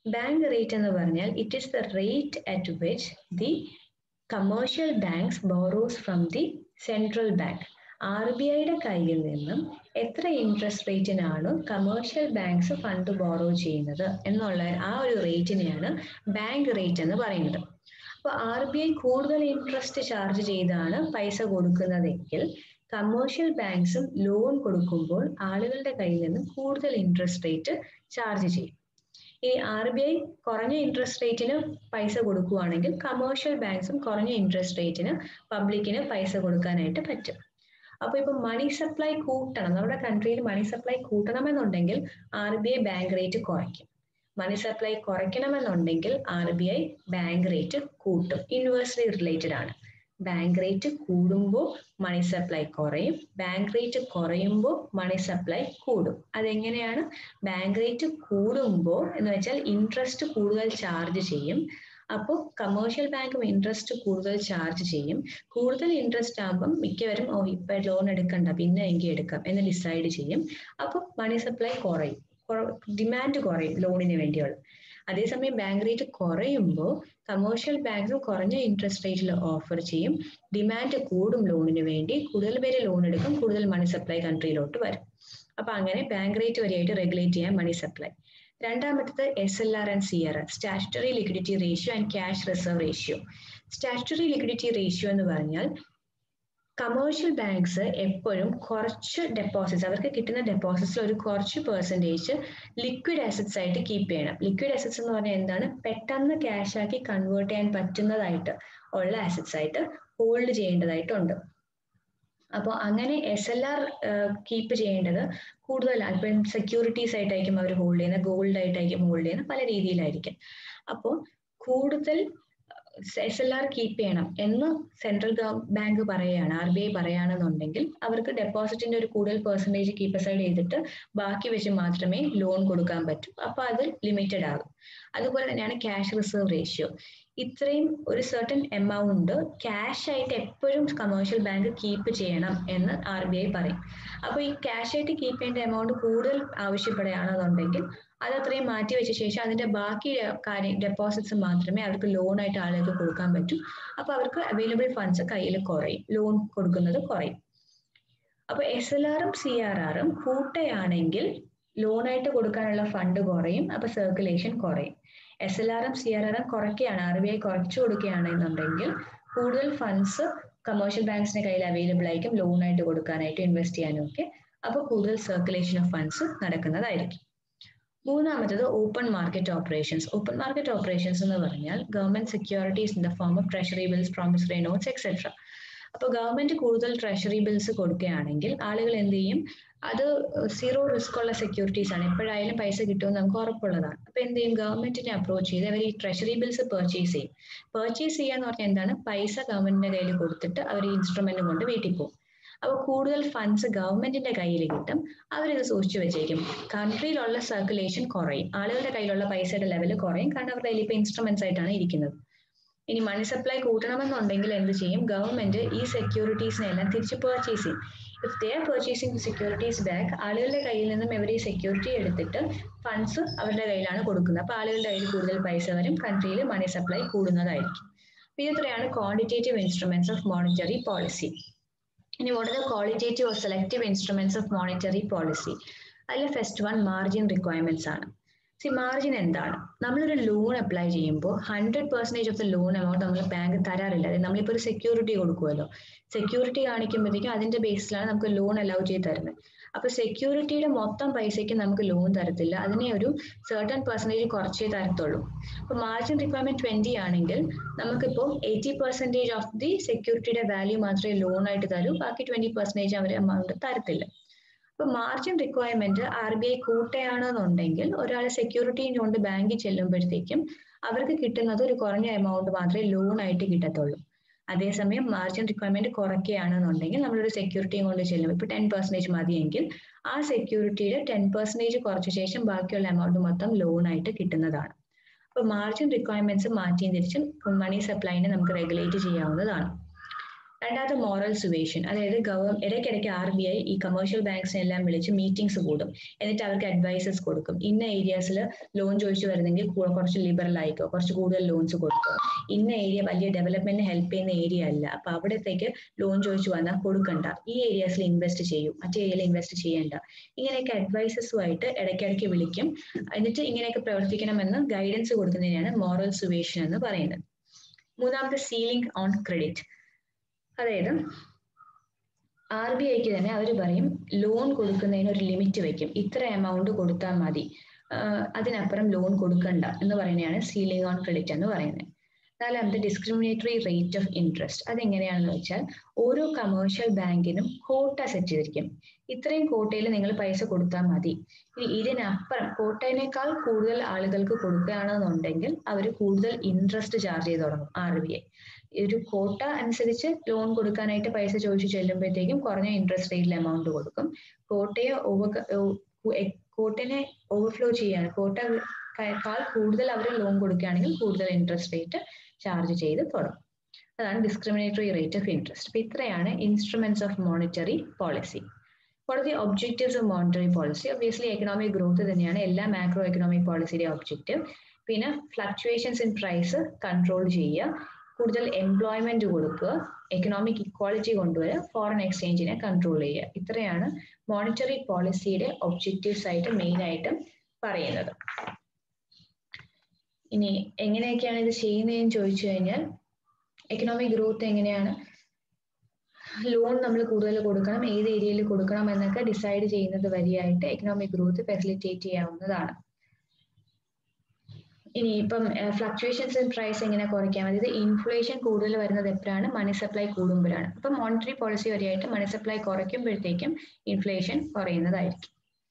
ബാങ്ക് റേറ്റ് എന്ന് പറഞ്ഞാൽ it is the rate at which the commercial banks borrows from the central bank R B ഐയുടെ കയ്യിൽ നിന്നും എത്ര ഇൻട്രസ്റ്റ് റേറ്റിനാണ് കമേഴ്ഷ്യൽ ബാങ്ക്സ് ഫണ്ട് ബോറോ ചെയ്യുന്നത് എന്നുള്ള ആ ഒരു റേറ്റിനെയാണ് ബാങ്ക് റേറ്റ് എന്ന് പറയുന്നത് അപ്പോൾ ആർ ബി ഐ കൂടുതൽ ഇൻട്രസ്റ്റ് ചാർജ് ചെയ്താണ് പൈസ കൊടുക്കുന്നതെങ്കിൽ കമേഴ്ഷ്യൽ ബാങ്ക്സും ലോൺ കൊടുക്കുമ്പോൾ ആളുകളുടെ കയ്യിൽ നിന്ന് കൂടുതൽ ഇൻട്രസ്റ്റ് റേറ്റ് ചാർജ് ചെയ്യും ഇനി ആർ ബി ഐ കുറഞ്ഞ ഇൻട്രസ്റ്റ് റേറ്റിന് പൈസ കൊടുക്കുകയാണെങ്കിൽ കമേഴ്ഷ്യൽ ബാങ്ക്സും കുറഞ്ഞ ഇൻട്രസ്റ്റ് റേറ്റിന് പബ്ലിക്കിന് പൈസ കൊടുക്കാനായിട്ട് പറ്റും അപ്പൊ ഇപ്പൊ മണി സപ്ലൈ കൂട്ടണം നമ്മുടെ കൺട്രിയിൽ മണി സപ്ലൈ കൂട്ടണമെന്നുണ്ടെങ്കിൽ R B I bank rate കുറയ്ക്കും മണി സപ്ലൈ കുറയ്ക്കണമെന്നുണ്ടെങ്കിൽ R B I bank rate കൂട്ടും ഇൻവേഴ്സ്ലി റിലേറ്റഡ് ആണ് ബാങ്ക് റേറ്റ് കൂടുമ്പോൾ മണി സപ്ലൈ കുറയും ബാങ്ക് റേറ്റ് കുറയുമ്പോൾ മണി സപ്ലൈ കൂടും അതെങ്ങനെയാണ് ബാങ്ക് റേറ്റ് കൂടുമ്പോൾ എന്ന് വെച്ചാൽ ഇൻട്രസ്റ്റ് കൂടുതൽ ചാർജ് ചെയ്യും അപ്പോൾ കമേഴ്ഷ്യൽ ബാങ്കും ഇൻട്രസ്റ്റ് കൂടുതൽ ചാർജ് ചെയ്യും കൂടുതൽ ഇൻട്രസ്റ്റ് ആകുമ്പം മിക്കവരും ഓ ഇപ്പം ലോൺ എടുക്കണ്ട പിന്നെ എനിക്ക് എടുക്കാം എന്ന് ഡിസൈഡ് ചെയ്യും അപ്പോൾ മണി സപ്ലൈ കുറയും ഡിമാൻഡ് കുറയും ലോണിന് വേണ്ടിയുള്ള അതേസമയം ബാങ്ക് റേറ്റ് കുറയുമ്പോൾ കമേഴ്ഷ്യൽ ബാങ്ക്സും കുറഞ്ഞ ഇൻട്രസ്റ്റ് റേറ്റിൽ ഓഫർ ചെയ്യും ഡിമാൻഡ് കൂടും ലോണിന് വേണ്ടി കൂടുതൽ പേര് ലോൺ എടുക്കും കൂടുതൽ മണി സപ്ലൈ കൺട്രിയിലോട്ട് വരും അപ്പൊ അങ്ങനെ ബാങ്ക് റേറ്റ് വരെയായിട്ട് റെഗുലേറ്റ് ചെയ്യാൻ മണി സപ്ലൈ രണ്ടാമത്തത് S L R and C R statutory liquidity ratio and cash reserve ratio statutory liquidity ratio എന്ന് പറഞ്ഞാൽ കമേഴ്ഷ്യൽ ബാങ്ക്സ് എപ്പോഴും കുറച്ച് ഡെപ്പോസിറ്റ്സ് അവർക്ക് കിട്ടുന്ന ഡെപ്പോസിറ്റ്സിൽ ഒരു കുറച്ച് പെർസെൻറ്റേജ് ലിക്വിഡ് അസറ്റ്സ് ആയിട്ട് കീപ്പ് ചെയ്യണം ലിക്വിഡ് അസറ്റ്സ് എന്ന് പറഞ്ഞാൽ എന്താണ് പെട്ടെന്ന് ക്യാഷ് ആക്കി കൺവേർട്ട് ചെയ്യാൻ പറ്റുന്നതായിട്ട് ഉള്ള അസറ്റ്സ് ആയിട്ട് ഹോൾഡ് ചെയ്യേണ്ടതായിട്ടുണ്ട് അപ്പോൾ അങ്ങനെ എസ് എൽ ആർ കീപ്പ് ചെയ്യേണ്ടത് കൂടുതലാണ് ഇപ്പം സെക്യൂരിറ്റീസ് ആയിട്ടായിരിക്കും അവർ ഹോൾഡ് ചെയ്യുന്നത് ഗോൾഡ് ആയിട്ടായിരിക്കും ഹോൾഡ് ചെയ്യുന്നത് പല രീതിയിലായിരിക്കും അപ്പോൾ കൂടുതൽ എസ് എൽ ആർ കീപ്പ് ചെയ്യണം എന്ന് സെൻട്രൽ ബാങ്ക് പറയുകയാണ് ആർ ബി ഐ പറയുകയാണെന്നുണ്ടെങ്കിൽ അവർക്ക് ഡെപ്പോസിറ്റിന്റെ ഒരു കൂടുതൽ പെർസെൻറ്റേജ് കീപ്പ് സൈഡ് ചെയ്തിട്ട് ബാക്കി വെച്ച് മാത്രമേ ലോൺ കൊടുക്കാൻ പറ്റൂ അപ്പൊ അത് ലിമിറ്റഡ് ആകും അതുപോലെ തന്നെയാണ് ക്യാഷ് റിസർവ് റേഷ്യോ ഇത്രയും ഒരു സർട്ടൻ എമൗണ്ട് ക്യാഷ് ആയിട്ട് എപ്പോഴും കമേഴ്ഷ്യൽ ബാങ്ക് കീപ്പ് ചെയ്യണം എന്ന് ആർ ബി ഐ പറയും അപ്പോൾ ഈ ക്യാഷ് ആയിട്ട് കീപ്പ് ചെയ്യേണ്ട എമൗണ്ട് കൂടുതൽ ആവശ്യപ്പെടുകയാണെന്നുണ്ടെങ്കിൽ അത് അത്രയും മാറ്റി വെച്ച ശേഷം അതിന്റെ ബാക്കി കാര്യം ഡെപ്പോസിറ്റ്സ് മാത്രമേ അവർക്ക് ലോൺ ആയിട്ട് ആളുകൾക്ക് കൊടുക്കാൻ പറ്റൂ അപ്പൊ അവർക്ക് അവൈലബിൾ ഫണ്ട്സ് കയ്യിൽ കുറയും ലോൺ കൊടുക്കുന്നത് കുറയും അപ്പൊ എസ് എൽ ആറും സി ആർ ആറും കൂട്ടയാണെങ്കിൽ ലോണായിട്ട് കൊടുക്കാനുള്ള ഫണ്ട് കുറയും അപ്പൊ സർക്കുലേഷൻ കുറയും എസ് എൽ ആറും സി ആർ ആറും കുറയ്ക്കുകയാണ് ആർ ബി ഐ കുറച്ചു കൊടുക്കുകയാണെന്നുണ്ടെങ്കിൽ കൂടുതൽ ഫണ്ട്സ് കമേഴ്ഷ്യൽ ബാങ്ക്സിന്റെ കയ്യിൽ അവൈലബിൾ ആയിരിക്കും ലോണായിട്ട് കൊടുക്കാനായിട്ട് ഇൻവെസ്റ്റ് ചെയ്യാനും ഒക്കെ അപ്പോൾ കൂടുതൽ സർക്കുലേഷൻ ഓഫ് ഫണ്ട്സ് നടക്കുന്നതായിരിക്കും മൂന്നാമത്തത് open market operations open market operations എന്ന് പറഞ്ഞാൽ government securities in the form of treasury bills promissory notes etcetera അപ്പോൾ ഗവൺമെന്റ് കൂടുതൽ ട്രഷറി ബിൽസ് കൊടുക്കുകയാണെങ്കിൽ ആളുകൾ എന്ത് ചെയ്യും അത് സീറോ റിസ്ക് ഉള്ള സെക്യൂരിറ്റീസ് ആണ് എപ്പോഴായാലും പൈസ കിട്ടുമെന്ന് നമുക്ക് ഉറപ്പുള്ളതാണ് അപ്പൊ എന്ത് ചെയ്യും ഗവൺമെന്റിനെ അപ്രോച്ച് ചെയ്ത് അവർ ഈ ട്രഷറി ബിൽസ് പർച്ചേസ് ചെയ്യും പർച്ചേസ് ചെയ്യാന്ന് പറഞ്ഞാൽ എന്താണ് പൈസ ഗവൺമെന്റിന്റെ കയ്യിൽ കൊടുത്തിട്ട് അവർ ഈ ഇൻസ്ട്രുമെന്റ് കൊണ്ട് വീട്ടിൽ പോകും അപ്പോൾ കൂടുതൽ ഫണ്ട്സ് ഗവൺമെന്റിന്റെ കയ്യിൽ കിട്ടും അവരിത് സൂക്ഷിച്ചു വെച്ചേക്കും കൺട്രിയിലുള്ള സർക്കുലേഷൻ കുറയും ആളുകളുടെ കയ്യിലുള്ള പൈസയുടെ ലെവൽ കുറയും കാരണം അവരുടെ കയ്യിൽ ഇപ്പൊ ഇൻസ്ട്രുമെന്റ്സ് ആയിട്ടാണ് ഇരിക്കുന്നത് ഇനി മണി സപ്ലൈ കൂട്ടണമെന്നുണ്ടെങ്കിൽ എന്ത് ചെയ്യും ഗവൺമെന്റ് ഈ സെക്യൂരിറ്റീസിനെ എല്ലാം തിരിച്ച് പർച്ചേസ് ചെയ്യും if they are purchasing securities back ആളുകളുടെ കയ്യിൽ നിന്നും ഇവർ ഈ സെക്യൂരിറ്റി എടുത്തിട്ട് ഫണ്ട്സ് അവരുടെ കയ്യിലാണ് കൊടുക്കുന്നത് അപ്പൊ ആളുകളുടെ കയ്യിൽ കൂടുതൽ പൈസ വരും കൺട്രിയിൽ മണി സപ്ലൈ കൂടുന്നതായിരിക്കും ഇത്രയാണ് quantitative instruments of monetary policy ഇനി what are the qualitative or selective instruments of monetary policy അതിൽ ഫസ്റ്റ് വൺ മാർജിൻ റിക്വയർമെന്റ്സ് ആണ് സി മാർജിൻ എന്താണ് നമ്മളൊരു ലോൺ അപ്ലൈ ചെയ്യുമ്പോൾ hundred percentage of the loan amount നമ്മൾ ബാങ്ക് തരാറില്ല അതായത് നമ്മളിപ്പോൾ ഒരു സെക്യൂരിറ്റി കൊടുക്കുമല്ലോ സെക്യൂരിറ്റി കാണിക്കുമ്പോഴത്തേക്കും അതിന്റെ ബേസിലാണ് നമുക്ക് ലോൺ അലൗ ചെയ്ത് തരുന്നത് അപ്പൊ സെക്യൂരിറ്റിയുടെ മൊത്തം പൈസയ്ക്ക് നമുക്ക് ലോൺ തരത്തില്ല അതിനെ ഒരു സർട്ടൺ പെർസെൻറ്റേജ് കുറച്ചേ തരത്തുള്ളൂ അപ്പൊ മാർജിൻ റിക്വയർമെന്റ് ട്വന്റി ആണെങ്കിൽ നമുക്കിപ്പോൾ എയ്റ്റി പെർസെൻറ്റേജ് ഓഫ് ദി സെക്യൂരിറ്റിയുടെ വാല്യൂ മാത്രമേ ലോൺ ആയിട്ട് തരൂ ബാക്കി ട്വന്റി പെർസെൻറ്റേജ് അവർ എമൗണ്ട് തരത്തില്ല അപ്പൊ margin requirement R B I കൂട്ടുകയാണെന്നുണ്ടെങ്കിൽ ഒരാൾ സെക്യൂരിറ്റി കൊണ്ട് ബാങ്കിൽ ചെല്ലുമ്പോഴത്തേക്കും അവർക്ക് കിട്ടുന്നത് ഒരു കുറഞ്ഞ എമൗണ്ട് മാത്രമേ ലോൺ ആയിട്ട് കിട്ടത്തുള്ളൂ അതേസമയം മാർജിൻ റിക്വയർമെന്റ് കുറയ്ക്കുകയാണെന്നുണ്ടെങ്കിൽ നമ്മളൊരു സെക്യൂരിറ്റിയും കൊണ്ട് ചെല്ലും ഇപ്പൊ ടെൻ പെർസെന്റേജ് മതിയെങ്കിൽ ആ സെക്യൂരിറ്റിയുടെ ടെൻ പെർസെന്റേജ് കുറച്ച ശേഷം ബാക്കിയുള്ള എമൗണ്ട് മൊത്തം ലോൺ ആയിട്ട് കിട്ടുന്നതാണ് അപ്പൊ മാർജിൻ റിക്വയർമെന്റ്സ് മാറ്റിയും തിരിച്ചും മണി സപ്ലൈനെ നമുക്ക് റെഗുലേറ്റ് ചെയ്യാവുന്നതാണ് രണ്ടാമത്തെ മോറൽ സുവേഷൻ അതായത് ഗവ ഇടയ്ക്കിടയ്ക്ക് ആർ ബി ഐ ഈ കമേഴ്ഷ്യൽ ബാങ്ക്സിനെല്ലാം വിളിച്ച് മീറ്റിംഗ്സ് കൂടും എന്നിട്ട് അവർക്ക് അഡ്വൈസസ് കൊടുക്കും ഇന്ന ഏരിയാസിൽ ലോൺ ചോദിച്ചു വരുന്നെങ്കിൽ കുറച്ച് ലിബറൽ ആയിക്കോ കുറച്ച് കൂടുതൽ ലോൺസ് കൊടുക്കോ ഇന്ന ഏരിയ വലിയ ഡെവലപ്മെന്റിന് ഹെൽപ്പ് ചെയ്യുന്ന ഏരിയ അല്ല അപ്പൊ അവിടത്തേക്ക് ലോൺ ചോദിച്ചു വന്നാൽ കൊടുക്കണ്ട ഈ ഏരിയാസിൽ ഇൻവെസ്റ്റ് ചെയ്യൂ മറ്റേ ഏരിയയിൽ ഇൻവെസ്റ്റ് ചെയ്യേണ്ട ഇങ്ങനെയൊക്കെ അഡ്വൈസസുമായിട്ട് ഇടയ്ക്കിടയ്ക്ക് വിളിക്കും എന്നിട്ട് ഇങ്ങനെയൊക്കെ പ്രവർത്തിക്കണമെന്ന് ഗൈഡൻസ് കൊടുക്കുന്നതിനാണ് മോറൽ സുവേഷൻ എന്ന് പറയുന്നത് മൂന്നാമത്തെ സീലിംഗ് ഓൺ ക്രെഡിറ്റ് അതായത് ആർ ബി ഐക്ക് തന്നെ അവർ പറയും ലോൺ കൊടുക്കുന്നതിന് ഒരു ലിമിറ്റ് വെക്കും ഇത്ര എമൗണ്ട് കൊടുത്താൽ മതി അതിനപ്പുറം ലോൺ കൊടുക്കണ്ട എന്ന് പറയുന്നതാണ് സീലിംഗ് ഓൺ ക്രെഡിറ്റ് എന്ന് പറയുന്നത് നാലാമത്തെ ഡിസ്ക്രിമിനേറ്ററി റേറ്റ് ഓഫ് ഇൻട്രസ്റ്റ് അതെങ്ങനെയാണെന്ന് വെച്ചാൽ ഓരോ കമേഴ്ഷ്യൽ ബാങ്കിനും കോട്ട സെറ്റ് ചെയ്തിരിക്കും ഇത്രയും കോട്ടയിൽ നിങ്ങൾ പൈസ കൊടുത്താൽ മതി ഇനി ഇതിനപ്പുറം കോട്ടയിനേക്കാൾ കൂടുതൽ ആളുകൾക്ക് കൊടുക്കുകയാണെന്നുണ്ടെങ്കിൽ അവർ കൂടുതൽ ഇൻട്രസ്റ്റ് ചാർജ് ചെയ്ത് തുടങ്ങും ആർ ബി ഐ ഒരു കോട്ട അനുസരിച്ച് ലോൺ കൊടുക്കാനായിട്ട് പൈസ ചോദിച്ചു ചെല്ലുമ്പോഴത്തേക്കും കുറഞ്ഞ ഇൻട്രസ്റ്റ് റേറ്റിൽ എമൗണ്ട് കൊടുക്കും കോട്ടയെ ഓവർ കോട്ടിനെ ഓവർഫ്ലോ ചെയ്യാണ് കോട്ടക്കാൾ കൂടുതൽ അവർ ലോൺ കൊടുക്കുകയാണെങ്കിൽ കൂടുതൽ ഇൻട്രസ്റ്റ് റേറ്റ് ചാർജ് ചെയ്ത് തുടങ്ങും അതാണ് ഡിസ്ക്രിമിനേറ്ററി റേറ്റ് ഓഫ് ഇൻട്രസ്റ്റ് അപ്പൊ ഇത്രയാണ് instruments of monetary policy for the objectives of monetary policy obviously economic growth തന്നെയാണ് എല്ലാ മാക്രോ എക്കണോമിക് പോളിസിയുടെ ഒബ്ജക്റ്റീവ് പിന്നെ ഫ്ലക്ച്വേഷൻസ് ഇൻ പ്രൈസ് കൺട്രോൾ ചെയ്യുക കൂടുതൽ എംപ്ലോയ്മെന്റ് കൊടുക്കുക എക്കണോമിക് ഇക്വാളിറ്റി കൊണ്ടുവരിക ഫോറിൻ എക്സ്ചേഞ്ചിനെ കൺട്രോൾ ചെയ്യുക ഇത്രയാണ് മോണിറ്ററി പോളിസിയുടെ ഒബ്ജക്റ്റീവ്സ് ആയിട്ട് മെയിൻ ആയിട്ട് പറയുന്നത് ഇനി എങ്ങനെയൊക്കെയാണ് ഇത് ചെയ്യുന്നതെന്ന് ചോദിച്ചു കഴിഞ്ഞാൽ എക്കണോമിക് ഗ്രോത്ത് എങ്ങനെയാണ് ലോൺ നമ്മൾ കൂടുതൽ കൊടുക്കണം ഏത് ഏരിയയിൽ കൊടുക്കണം എന്നൊക്കെ ഡിസൈഡ് ചെയ്യുന്നത് വഴിയായിട്ട് എക്കണോമിക് ഗ്രോത്ത് ഫെസിലിറ്റേറ്റ് ചെയ്യാവുന്നതാണ് ഇനി ഇപ്പം ഫ്ലക്ച്വേഷൻസ് ഇൻ പ്രൈസ് എങ്ങനെ കുറയ്ക്കാം അതായത് ഇൻഫ്ലേഷൻ കൂടുതൽ വരുന്നത് എപ്പോഴാണ് മണി സപ്ലൈ കൂടുമ്പോഴാണ് അപ്പം മോണിറ്ററി പോളിസി വഴിയായിട്ട് മണി സപ്ലൈ കുറയ്ക്കുമ്പോഴത്തേക്കും ഇൻഫ്ലേഷൻ കുറയുന്നതായിരിക്കും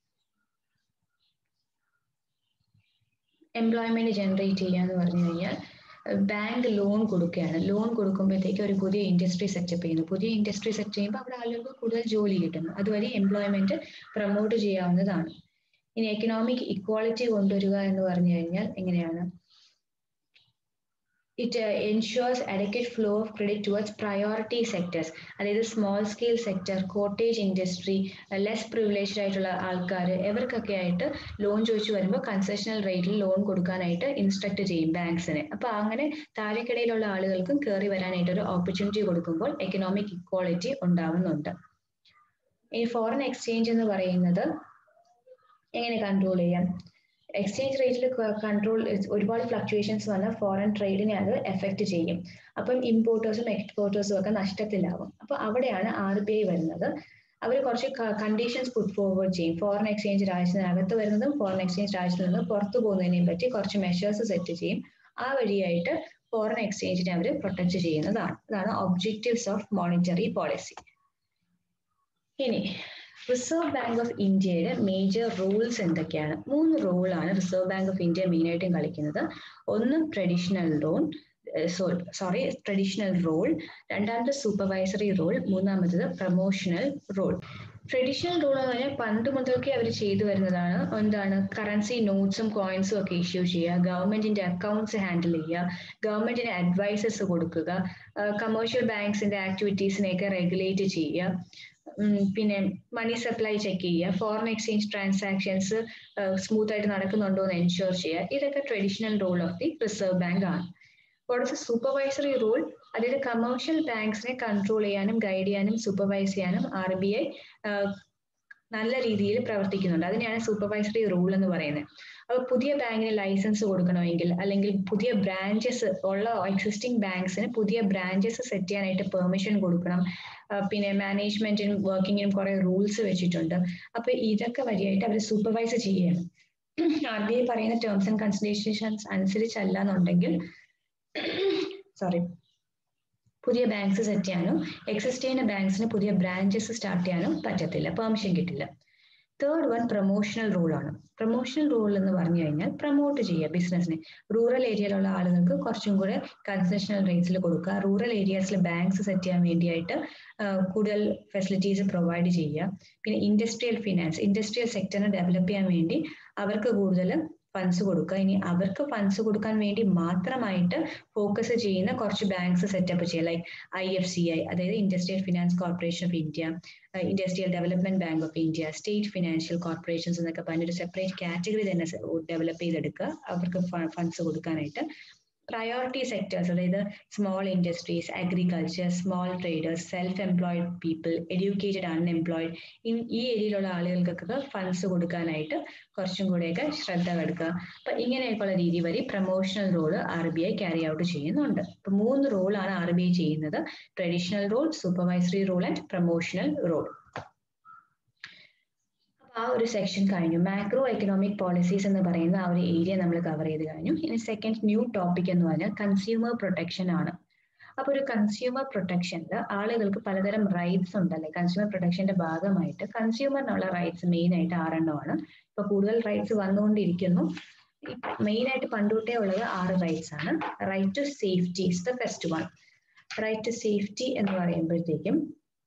എംപ്ലോയ്മെന്റ് ജനറേറ്റ് ചെയ്യുക എന്ന് പറഞ്ഞു കഴിഞ്ഞാൽ ബാങ്ക് ലോൺ കൊടുക്കുകയാണ് ലോൺ കൊടുക്കുമ്പോഴത്തേക്ക് ഒരു പുതിയ ഇൻഡസ്ട്രി സെറ്റപ്പ് ചെയ്യുന്നു പുതിയ ഇൻഡസ്ട്രി സെറ്റ് ചെയ്യുമ്പോൾ അവിടെ ആളുകൾക്ക് കൂടുതൽ ജോലി കിട്ടുന്നു അതുവഴി എംപ്ലോയ്മെന്റ് പ്രൊമോട്ട് ചെയ്യാവുന്നതാണ് ഇനി എക്കണോമിക് ഇക്വാളിറ്റി കൊണ്ടുവരിക എന്ന് പറഞ്ഞു കഴിഞ്ഞാൽ എങ്ങനെയാണ് it ensures adequate flow of credit towards priority sectors അതായത് small scale sector cottage industry less privileged ആയിട്ടുള്ള ആൾക്കാർ ഇവർക്കൊക്കെ ആയിട്ട് ലോൺ ചോദിച്ചു വരുമ്പോൾ കൺസെഷണൽ റേറ്റിൽ ലോൺ കൊടുക്കാനായിട്ട് ഇൻസ്ട്രക്ട് ചെയ്യും ബാങ്ക്സിന് അപ്പൊ അങ്ങനെ താഴെക്കിടയിലുള്ള ആളുകൾക്കും കയറി വരാനായിട്ട് ഒരു ഓപ്പർച്യൂണിറ്റി കൊടുക്കുമ്പോൾ എക്കണോമിക് ഇക്വാളിറ്റി ഉണ്ടാവുന്നുണ്ട് ഈ ഫോറിൻ എക്സ്ചേഞ്ച് എന്ന് പറയുന്നത് എങ്ങനെ കൺട്രോൾ ചെയ്യാം എക്സ്ചേഞ്ച് റേറ്റിൽ കൺട്രോൾ ഒരുപാട് ഫ്ലക്ച്വേഷൻസ് വന്നാൽ ഫോറിൻ ട്രേഡിനെ അത് എഫക്ട് ചെയ്യും അപ്പം ഇമ്പോർട്ടേഴ്സും എക്സ്പോർട്ടേഴ്സും ഒക്കെ നഷ്ടത്തിലാവും അപ്പൊ അവിടെയാണ് ആർ ബി ഐ വരുന്നത് അവർ കുറച്ച് കണ്ടീഷൻസ് പുട്ട് ഫോർവേഡ് ചെയ്യും ഫോറിൻ എക്സ്ചേഞ്ച് രാജ്യത്തിനകത്ത് വരുന്നതും ഫോറിൻ എക്സ്ചേഞ്ച് രാജ്യത്തിൽ നിന്ന് പുറത്തു പോകുന്നതിനെയും പറ്റി കുറച്ച് മെഷേഴ്സ് സെറ്റ് ചെയ്യും ആ വഴിയായിട്ട് ഫോറിൻ എക്സ്ചേഞ്ചിനെ അവർ പ്രൊട്ടക്ട് ചെയ്യുന്നതാണ് അതാണ് ഒബ്ജക്റ്റീവ്സ് ഓഫ് മോണിറ്ററി പോളിസി ഇനി റിസർവ് ബാങ്ക് ഓഫ് ഇന്ത്യയുടെ മേജർ റൂൾസ് എന്തൊക്കെയാണ് മൂന്ന് റോളാണ് റിസർവ് ബാങ്ക് ഓഫ് ഇന്ത്യ മെയിനായിട്ടും കളിക്കുന്നത് ഒന്ന് traditional loan sorry traditional role രണ്ടാമത്തെ സൂപ്പർവൈസറി റോൾ മൂന്നാമത്തത് പ്രൊമോഷണൽ റോൾ ട്രഡീഷണൽ റോൾ എന്ന് പറഞ്ഞാൽ പണ്ട് മുതൽക്കേ അവർ ചെയ്തു വരുന്നതാണ് എന്താണ് കറൻസി നോട്ട്സും കോയിൻസും ഒക്കെ ഇഷ്യൂ ചെയ്യുക ഗവൺമെന്റിന്റെ അക്കൗണ്ട്സ് ഹാൻഡിൽ ചെയ്യുക ഗവൺമെന്റിന് അഡ്വൈസസ് കൊടുക്കുക കമേഴ്ഷ്യൽ ബാങ്ക്സിന്റെ ആക്ടിവിറ്റീസിനെയൊക്കെ റെഗുലേറ്റ് ചെയ്യുക പിന്നെ മണി സപ്ലൈ ചെക്ക് ചെയ്യുക ഫോറിൻ എക്സ്ചേഞ്ച് ട്രാൻസാക്ഷൻസ് സ്മൂത്ത് ആയിട്ട് നടക്കുന്നുണ്ടോ എന്ന് എൻഷുർ ചെയ്യുക ഇതൊക്കെ traditional role of the reserve bank ആണ് വാട്ട്സ് സൂപ്പർവൈസറി റോൾ അതായത് കമേഴ്ഷ്യൽ ബാങ്ക്സിനെ കൺട്രോൾ ചെയ്യാനും ഗൈഡ് ചെയ്യാനും സൂപ്പർവൈസ് ചെയ്യാനും ആർ ബി ഐ നല്ല രീതിയിൽ പ്രവർത്തിക്കുന്നുണ്ട് അതിനെയാണ് സൂപ്പർവൈസറി റൂൾ എന്ന് പറയുന്നത് അപ്പോൾ പുതിയ ബാങ്കിന് ലൈസൻസ് കൊടുക്കണമെങ്കിൽ അല്ലെങ്കിൽ പുതിയ ബ്രാഞ്ചസ് ഉള്ള എക്സിസ്റ്റിംഗ് ബാങ്ക്സിന് പുതിയ ബ്രാഞ്ചസ് സെറ്റ് ചെയ്യാനായിട്ട് പെർമിഷൻ കൊടുക്കണം പിന്നെ മാനേജ്മെന്റിനും വർക്കിങ്ങിനും കുറെ റൂൾസ് വെച്ചിട്ടുണ്ട് അപ്പൊ ഇതൊക്കെ വഴിയായിട്ട് അവർ സൂപ്പർവൈസ് ചെയ്യുകയാണ് ആർ ബി ഐ പറയുന്ന ടേംസ് ആൻഡ് കൺസിഡറേഷൻസ് അനുസരിച്ചല്ല എന്നുണ്ടെങ്കിൽ സോറി പുതിയ ബാങ്ക്സ് സെറ്റ് ചെയ്യാനോ എക്സിസ്റ്റ് ചെയ്യുന്ന ബാങ്ക്സിന് പുതിയ ബ്രാഞ്ചസ് സ്റ്റാർട്ട് ചെയ്യാനോ പറ്റത്തില്ല പെർമിഷൻ കിട്ടില്ല തേർഡ് വൺ പ്രൊമോഷണൽ റൂൾ ആണ് പ്രൊമോഷണൽ റൂൾ എന്ന് പറഞ്ഞു കഴിഞ്ഞാൽ പ്രൊമോട്ട് ചെയ്യുക ബിസിനസ്സിനെ റൂറൽ ഏരിയയിലുള്ള ആളുകൾക്ക് കുറച്ചും കൂടെ കൺസെഷണൽ റേറ്റ്സിൽ കൊടുക്കുക റൂറൽ ഏരിയാസിൽ ബാങ്ക്സ് സെറ്റ് ചെയ്യാൻ വേണ്ടിയായിട്ട് കൂടുതൽ ഫെസിലിറ്റീസ് പ്രൊവൈഡ് ചെയ്യുക പിന്നെ ഇൻഡസ്ട്രിയൽ ഫിനാൻസ് ഇൻഡസ്ട്രിയൽ സെക്ടറിനെ ഡെവലപ്പ് ചെയ്യാൻ വേണ്ടി അവർക്ക് കൂടുതൽ ഫണ്ട്സ് കൊടുക്കുക ഇനി അവർക്ക് ഫണ്ട്സ് കൊടുക്കാൻ വേണ്ടി മാത്രമായിട്ട് ഫോക്കസ് ചെയ്യുന്ന കുറച്ച് ബാങ്ക്സ് സെറ്റപ്പ് ചെയ്യുക like I F C I അതായത് industrial finance corporation of India industrial development bank of India state financial corporations എന്നൊക്കെ പറഞ്ഞൊരു സെപ്പറേറ്റ് കാറ്റഗറി തന്നെ ഡെവലപ്പ് ചെയ്തെടുക്കുക അവർക്ക് ഫണ്ട്സ് കൊടുക്കാനായിട്ട് പ്രയോറിറ്റി സെക്ടേഴ്സ് അതായത് small industries agriculture small traders self employed people educated unemployed ഈ ഏരിയയിലുള്ള ആളുകൾക്കൊക്കെ ഫണ്ട്സ് കൊടുക്കാനായിട്ട് കുറച്ചും കൂടെയൊക്കെ ശ്രദ്ധ കൊടുക്കുക അപ്പൊ ഇങ്ങനെയൊക്കെയുള്ള രീതി വഴി promotional role R B I carry out ചെയ്യുന്നുണ്ട് അപ്പൊ മൂന്ന് റോളാണ് ആർ ബി ഐ ചെയ്യുന്നത് traditional role supervisory role and promotional role ആ ഒരു സെക്ഷൻ കഴിഞ്ഞു മാക്രോ എക്കണോമിക് പോളിസീസ് എന്ന് പറയുന്ന ആ ഒരു ഏരിയ നമ്മൾ കവർ ചെയ്ത് കഴിഞ്ഞു ഇനി സെക്കൻഡ് ന്യൂ ടോപ്പിക് എന്ന് പറഞ്ഞാൽ കൺസ്യൂമർ പ്രൊട്ടക്ഷൻ ആണ് അപ്പൊ ഒരു കൺസ്യൂമർ പ്രൊട്ടക്ഷനിൽ ആളുകൾക്ക് പലതരം റൈറ്റ്സ് ഉണ്ടല്ലേ കൺസ്യൂമർ പ്രൊട്ടക്ഷന്റെ ഭാഗമായിട്ട് കൺസ്യൂമറിനുള്ള റൈറ്റ്സ് മെയിൻ ആയിട്ട് ആറെണ്ണമാണ് ഇപ്പൊ കൂടുതൽ റൈറ്റ്സ് വന്നുകൊണ്ടിരിക്കുന്നു മെയിൻ ആയിട്ട് പണ്ടുതൊട്ടേ ഉള്ളത് ആറ് റൈറ്റ്സ് ആണ് right to safety is the first one right to safety എന്ന് പറയുമ്പോഴത്തേക്കും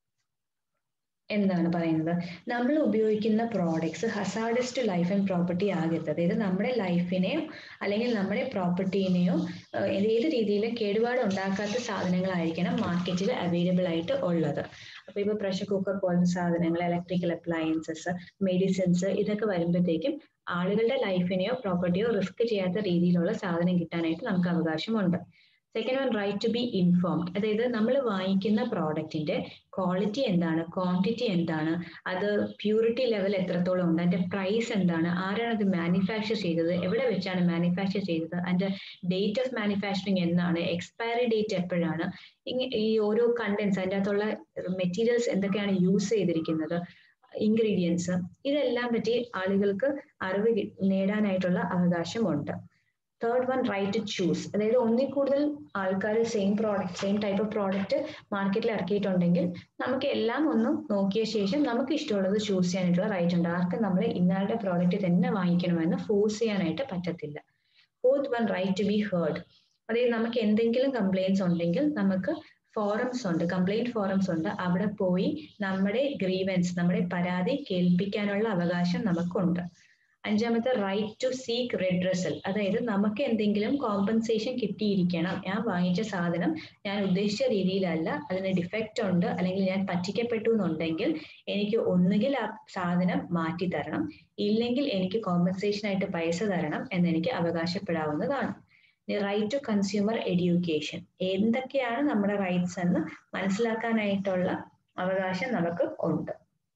എന്താണ് പറയുന്നത് നമ്മൾ ഉപയോഗിക്കുന്ന products hazardous to life and property ആകരുത് അതായത് നമ്മുടെ ലൈഫിനെയോ അല്ലെങ്കിൽ നമ്മുടെ പ്രോപ്പർട്ടീനെയോ ഏത് രീതിയിലും കേടുപാട് ഉണ്ടാക്കാത്ത സാധനങ്ങളായിരിക്കണം മാർക്കറ്റിൽ അവൈലബിൾ ആയിട്ട് ഉള്ളത് അപ്പൊ ഇപ്പൊ പ്രഷർ കുക്കർ പോലത്തെ സാധനങ്ങൾ ഇലക്ട്രിക്കൽ അപ്ലയൻസസ് മെഡിസിൻസ് ഇതൊക്കെ വരുമ്പോഴത്തേക്കും ആളുകളുടെ ലൈഫിനെയോ പ്രോപ്പർട്ടിയോ റിസ്ക് ചെയ്യാത്ത രീതിയിലുള്ള സാധനം കിട്ടാനായിട്ട് നമുക്ക് അവകാശമുണ്ട് second one right to be informed അതായത് നമ്മൾ വാങ്ങിക്കുന്ന പ്രോഡക്റ്റിന്റെ ക്വാളിറ്റി എന്താണ് ക്വാണ്ടിറ്റി എന്താണ് അത് പ്യൂരിറ്റി ലെവൽ എത്രത്തോളം ഉണ്ട് അതിന്റെ പ്രൈസ് എന്താണ് ആരാണ് അത് മാനുഫാക്ചർ ചെയ്തത് എവിടെ വെച്ചാണ് മാനുഫാക്ചർ ചെയ്തത് അതിന്റെ ഡേറ്റ് ഓഫ് മാനുഫാക്ചറിങ് എന്നാണ് എക്സ്പയറി ഡേറ്റ് എപ്പോഴാണ് ഈ ഓരോ കണ്ടൻസ് അതിൻ്റെ അകത്തുള്ള മെറ്റീരിയൽസ് എന്തൊക്കെയാണ് യൂസ് ചെയ്തിരിക്കുന്നത് ഇൻഗ്രീഡിയൻസ് ഇതെല്ലാം പറ്റി ആളുകൾക്ക് അറിവ് നേടാനായിട്ടുള്ള അവകാശമുണ്ട് third one right to choose അതായത് ഒന്നിൽ കൂടുതൽ ആൾക്കാർ same product same type of product മാർക്കറ്റിൽ ഇറക്കിയിട്ടുണ്ടെങ്കിൽ നമുക്ക് എല്ലാം ഒന്ന് നോക്കിയ ശേഷം നമുക്ക് ഇഷ്ടമുള്ളത് ചൂസ് ചെയ്യാനായിട്ടുള്ള റൈറ്റ് ഉണ്ട് ആർക്കും നമ്മൾ ഇന്നാളുടെ പ്രോഡക്റ്റ് തന്നെ വാങ്ങിക്കണമെന്ന് ഫോഴ്സ് ചെയ്യാനായിട്ട് പറ്റത്തില്ല fourth one right to be heard അതായത് നമുക്ക് എന്തെങ്കിലും കംപ്ലയിൻസ് ഉണ്ടെങ്കിൽ നമുക്ക് ഫോറംസ് ഉണ്ട് കംപ്ലൈന്റ് ഫോറംസ് ഉണ്ട് അവിടെ പോയി നമ്മുടെ ഗ്രീവൻസ് നമ്മുടെ പരാതി കേൾപ്പിക്കാനുള്ള അവകാശം നമുക്കുണ്ട് അഞ്ചാമത്തെ റൈറ്റ് ടു സീക്ക് റെഡ്രസൽ അതായത് നമുക്ക് എന്തെങ്കിലും കോമ്പൻസേഷൻ കിട്ടിയിരിക്കണം ഞാൻ വാങ്ങിച്ച സാധനം ഞാൻ ഉദ്ദേശിച്ച രീതിയിലല്ല അതിന് ഡിഫക്റ്റ് ഉണ്ട് അല്ലെങ്കിൽ ഞാൻ പറ്റിക്കപ്പെട്ടു എന്നുണ്ടെങ്കിൽ എനിക്ക് ഒന്നുകിൽ ആ സാധനം മാറ്റി തരണം ഇല്ലെങ്കിൽ എനിക്ക് കോമ്പൻസേഷൻ ആയിട്ട് പൈസ തരണം എന്നെനിക്ക് അവകാശപ്പെടാവുന്നതാണ് റൈറ്റ് ടു കൺസ്യൂമർ എഡ്യൂക്കേഷൻ എന്തൊക്കെയാണ് നമ്മുടെ റൈറ്റ്സ് എന്ന് മനസ്സിലാക്കാനായിട്ടുള്ള അവകാശം നമുക്ക് ഉണ്ട്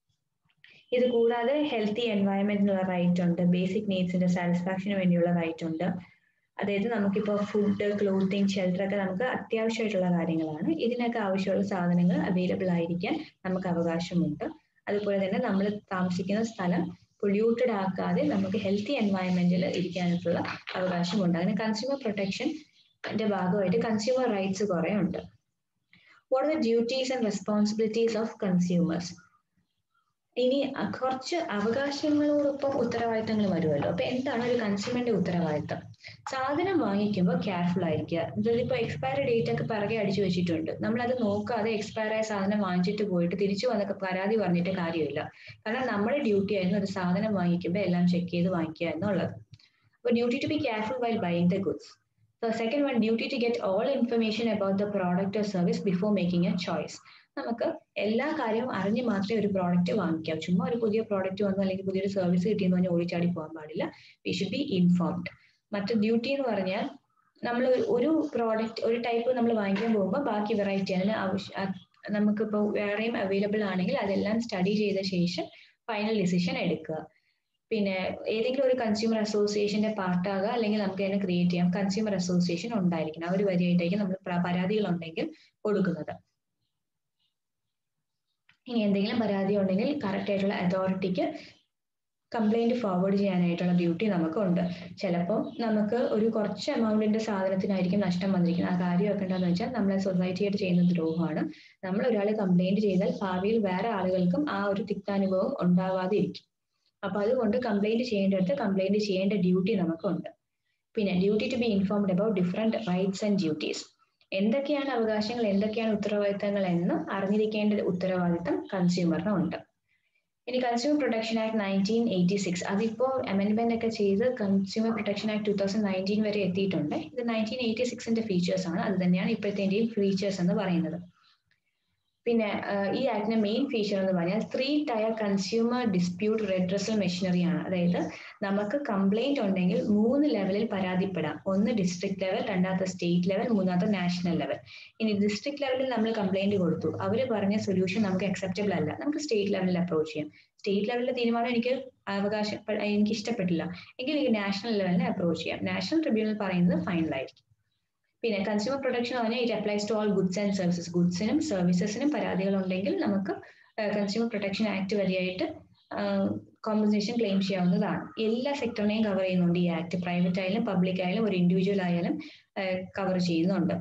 ഇത് കൂടാതെ ഹെൽത്തി എൻവയറമെന്റിനുള്ള റൈറ്റ് ഉണ്ട് ബേസിക് നീഡ്സിന്റെ സാറ്റിസ്ഫാക്ഷന് വേണ്ടിയുള്ള റൈറ്റ് ഉണ്ട് അതായത് നമുക്കിപ്പോൾ ഫുഡ് ക്ലോത്തിങ് ഷെൽട്ടർ ഒക്കെ നമുക്ക് അത്യാവശ്യമായിട്ടുള്ള കാര്യങ്ങളാണ് ഇതിനൊക്കെ ആവശ്യമുള്ള സാധനങ്ങൾ അവൈലബിൾ ആയിരിക്കാൻ നമുക്ക് അവകാശമുണ്ട് അതുപോലെ തന്നെ നമ്മൾ താമസിക്കുന്ന സ്ഥലം പൊല്യൂട്ടഡ് ആക്കാതെ നമുക്ക് ഹെൽത്തി എൻവയറമെന്റിൽ ഇരിക്കാനായിട്ടുള്ള അവകാശമുണ്ട് അങ്ങനെ കൺസ്യൂമർ പ്രൊട്ടക്ഷൻ ഭാഗമായിട്ട് കൺസ്യൂമർ റൈറ്റ്സ് കുറെ ഉണ്ട് what are the duties and responsibilities of consumers ഇനി കുറച്ച് അവകാശങ്ങളോടൊപ്പം ഉത്തരവാദിത്തങ്ങൾ വരുമല്ലോ അപ്പൊ എന്താണ് ഒരു കൺസ്യൂമറിന്റെ ഉത്തരവാദിത്തം സാധനം വാങ്ങിക്കുമ്പോൾ കെയർഫുൾ ആയിരിക്കുക ഇതിപ്പോ എക്സ്പയറി ഡേറ്റ് ഒക്കെ പിറകെ അടിച്ചു വെച്ചിട്ടുണ്ട് നമ്മൾ അത് നോക്കാതെ എക്സ്പയർ ആയ സാധനം വാങ്ങിച്ചിട്ട് പോയിട്ട് തിരിച്ചു വന്നൊക്കെ പരാതി പറഞ്ഞിട്ട് കാര്യമില്ല കാരണം നമ്മുടെ ഡ്യൂട്ടി ആയിരുന്നു ഒരു സാധനം വാങ്ങിക്കുമ്പോൾ എല്ലാം ചെക്ക് ചെയ്ത് വാങ്ങിക്കുക എന്നുള്ളത് അപ്പൊ duty to be careful while buying the goods So second one, duty to get all information about the product or service before making a choice. നമുക്ക് എല്ലാ കാര്യവും അറിഞ്ഞ് മാത്രമേ ഒരു പ്രോഡക്റ്റ് വാങ്ങിക്കാം ചുമ്മാ ഒരു പുതിയ പ്രോഡക്റ്റ് വന്നു അല്ലെങ്കിൽ പുതിയൊരു സർവീസ് കിട്ടിയെന്ന് പറഞ്ഞാൽ ഓടിച്ചാടി പോകാൻ പാടില്ല വി ഷുഡ് ബി ഇൻഫോംഡ് മറ്റു ഡ്യൂട്ടി എന്ന് പറഞ്ഞാൽ നമ്മൾ ഒരു പ്രോഡക്റ്റ് ഒരു ടൈപ്പ് നമ്മൾ വാങ്ങിക്കാൻ പോകുമ്പോൾ ബാക്കി വെറൈറ്റി അതിന് ആവശ്യം നമുക്കിപ്പോൾ വേറെയും അവൈലബിൾ ആണെങ്കിൽ അതെല്ലാം സ്റ്റഡി ചെയ്ത ശേഷം ഫൈനൽ ഡിസിഷൻ എടുക്കുക പിന്നെ ഏതെങ്കിലും ഒരു കൺസ്യൂമർ അസോസിയേഷന്റെ പാർട്ടാകുക അല്ലെങ്കിൽ നമുക്ക് തന്നെ ക്രിയേറ്റ് ചെയ്യാം കൺസ്യൂമർ അസോസിയേഷൻ ഉണ്ടായിരിക്കണം അവർ വഴിയായിട്ടായിരിക്കും നമ്മൾ പരാതികൾ ഉണ്ടെങ്കിൽ കൊടുക്കുന്നത് ഇനി എന്തെങ്കിലും പരാതി ഉണ്ടെങ്കിൽ കറക്റ്റ് ആയിട്ടുള്ള അതോറിറ്റിക്ക് കംപ്ലൈന്റ് ഫോർവേഡ് ചെയ്യാനായിട്ടുള്ള ഡ്യൂട്ടി നമുക്കുണ്ട് ചിലപ്പോൾ നമുക്ക് ഒരു കുറച്ച് എമൗണ്ടിന്റെ സാധനത്തിനായിരിക്കും നഷ്ടം വന്നിരിക്കുന്നത് ആ കാര്യമൊക്കെ എന്താണെന്ന് വെച്ചാൽ നമ്മളെ സൊസൈറ്റിയായിട്ട് ചെയ്യുന്ന ദ്രോഹമാണ് നമ്മൾ ഒരാൾ കംപ്ലൈന്റ് ചെയ്താൽ ഭാവിയിൽ വേറെ ആളുകൾക്കും ആ ഒരു തിക്താനുഭവം ഉണ്ടാവാതെ ഇരിക്കും അപ്പൊ അതുകൊണ്ട് കംപ്ലൈന്റ് ചെയ്യേണ്ടടുത്ത് കംപ്ലൈന്റ് ചെയ്യേണ്ട ഡ്യൂട്ടി നമുക്കുണ്ട് പിന്നെ duty to be informed about different rights and duties എന്തൊക്കെയാണ് അവകാശങ്ങൾ എന്തൊക്കെയാണ് ഉത്തരവാദിത്തങ്ങൾ എന്ന് അറിഞ്ഞിരിക്കേണ്ട ഉത്തരവാദിത്തം കൺസ്യൂമറിന് ഉണ്ട് ഇനി consumer protection act nineteen eighty six അതിപ്പോൾ അമെൻമെന്റ് ഒക്കെ ചെയ്ത് consumer protection act two thousand nineteen വരെ എത്തിയിട്ടുണ്ട് ഇത് നയൻറ്റീൻ എയ്റ്റി സിക്സിന്റെ ഫീച്ചേഴ്സ് ആണ് അത് തന്നെയാണ് ഇപ്പോഴത്തെ ഫീച്ചേഴ്സ് എന്ന് പറയുന്നത് പിന്നെ ഈ ആക്ടിന്റെ മെയിൻ ഫീച്ചർ എന്ന് പറഞ്ഞാൽ three tier consumer dispute redressal machinery ആണ് അതായത് നമുക്ക് കംപ്ലൈന്റ് ഉണ്ടെങ്കിൽ മൂന്ന് ലെവലിൽ പരാതിപ്പെടാം ഒന്ന് ഡിസ്ട്രിക്ട് ലെവൽ രണ്ടാമത്തെ സ്റ്റേറ്റ് ലെവൽ മൂന്നാമത്തെ നാഷണൽ ലെവൽ ഇനി ഡിസ്ട്രിക്ട് ലെവലിൽ നമ്മൾ കംപ്ലൈന്റ് കൊടുത്തു അവർ പറഞ്ഞ സൊല്യൂഷൻ നമുക്ക് അക്സെപ്റ്റബിൾ അല്ല നമുക്ക് സ്റ്റേറ്റ് ലെവലിൽ അപ്രോച്ച് ചെയ്യാം സ്റ്റേറ്റ് ലെവലിലെ തീരുമാനം എനിക്ക് അവകാശം എനിക്ക് ഇഷ്ടപ്പെട്ടില്ല എങ്കിൽ എനിക്ക് നാഷണൽ ലെവലിനെ അപ്രോച്ച് ചെയ്യാം നാഷണൽ ട്രിബ്യൂണൽ പറയുന്നത് ഫൈനൽ ആയിരിക്കും പിന്നെ കൺസ്യൂമർ പ്രൊട്ടക്ഷൻ പറഞ്ഞാൽ it applies to all goods and services ഗുഡ്സിനും സർവീസസിനും പരാതികൾ ഉണ്ടെങ്കിൽ നമുക്ക് കൺസ്യൂമർ പ്രൊട്ടക്ഷൻ ആക്ട് വഴിയായിട്ട് കോമ്പൻസേഷൻ ക്ലെയിം ചെയ്യാവുന്നതാണ് എല്ലാ സെക്ടറിനെയും കവർ ചെയ്യുന്നുണ്ട് ഈ ആക്ട് പ്രൈവറ്റ് ആയാലും പബ്ലിക് ആയാലും ഒരു ഇൻഡിവിജ്വൽ ആയാലും കവർ ചെയ്യുന്നുണ്ട്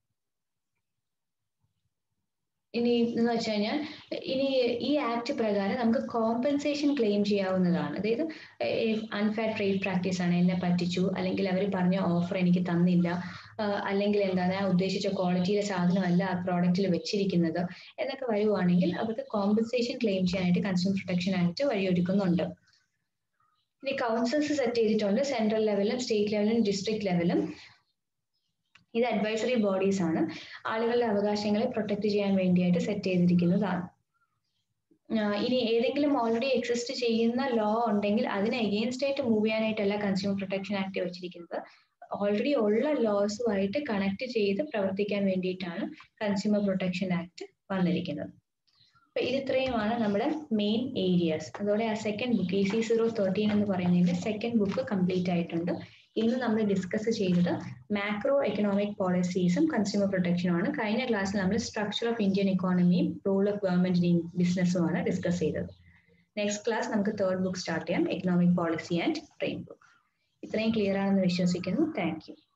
ഇനി എന്ന് വെച്ച് കഴിഞ്ഞാൽ ഇനി ഈ ആക്ട് പ്രകാരം നമുക്ക് കോമ്പൻസേഷൻ ക്ലെയിം ചെയ്യാവുന്നതാണ് അതായത് അൺഫെയർ ട്രേഡ് പ്രാക്ടീസ് ആണ് എന്നെ പറ്റിച്ചു അല്ലെങ്കിൽ അവർ പറഞ്ഞ ഓഫർ എനിക്ക് തന്നില്ല അല്ലെങ്കിൽ എന്താണ് ഞാൻ ഉദ്ദേശിച്ച ക്വാളിറ്റിയിലെ സാധനമല്ല ആ പ്രോഡക്റ്റിൽ വെച്ചിരിക്കുന്നത് എന്നൊക്കെ വരുവാണെങ്കിൽ അവർക്ക് കോമ്പൻസേഷൻ ക്ലെയിം ചെയ്യാനായിട്ട് കൺസ്യൂമർ പ്രൊട്ടക്ഷൻ ആക്ട് വഴിയൊരുക്കുന്നുണ്ട് ഇനി കൗൺസിൽസ് സെറ്റ് ചെയ്തിട്ടുണ്ട് സെൻട്രൽ ലെവലും സ്റ്റേറ്റ് ലെവലും ഡിസ്ട്രിക്ട് ലെവലും ഇത് അഡ്വൈസറി ബോഡീസ് ആണ് ആളുകളുടെ അവകാശങ്ങളെ പ്രൊട്ടക്ട് ചെയ്യാൻ വേണ്ടിയായിട്ട് സെറ്റ് ചെയ്തിരിക്കുന്നതാണ് ഇനി ഏതെങ്കിലും ഓൾറെഡി എക്സിസ്റ്റ് ചെയ്യുന്ന ലോ ഉണ്ടെങ്കിൽ അതിന് എഗെയിൻസ്റ്റ് ആയിട്ട് മൂവ് ചെയ്യാനായിട്ടല്ല കൺസ്യൂമർ പ്രൊട്ടക്ഷൻ ആക്ട് വെച്ചിരിക്കുന്നത് ഓൾറെഡി ഉള്ള ലോസുമായിട്ട് കണക്ട് ചെയ്ത് പ്രവർത്തിക്കാൻ വേണ്ടിയിട്ടാണ് കൺസ്യൂമർ പ്രൊട്ടക്ഷൻ ആക്ട് വന്നിരിക്കുന്നത് അപ്പൊ ഇത് ഇത്രയുമാണ് നമ്മുടെ മെയിൻ ഏരിയാസ് അതോടെ ആ second book A C zero thirteen എന്ന് പറയുന്നതിന്റെ സെക്കൻഡ് ബുക്ക് കംപ്ലീറ്റ് ആയിട്ടുണ്ട് ഇന്ന് നമ്മൾ ഡിസ്കസ് ചെയ്തത് മാക്രോ എക്കണോമിക് പോളിസീസും കൺസ്യൂമർ പ്രൊട്ടക്ഷനും ആണ് കഴിഞ്ഞ ക്ലാസ്സിൽ നമ്മൾ സ്ട്രക്ചർ ഓഫ് ഇന്ത്യൻ ഇക്കോണമിയും റോൾ ഓഫ് ഗവൺമെന്റ് ബിസിനസ്സുമാണ് ഡിസ്കസ് ചെയ്തത് നെക്സ്റ്റ് ക്ലാസ് നമുക്ക് തേർഡ് ബുക്ക് സ്റ്റാർട്ട് ചെയ്യാം economic policy and frame book ഇത്രയും ക്ലിയർ ആണെന്ന് വിശ്വസിക്കുന്നു താങ്ക് യു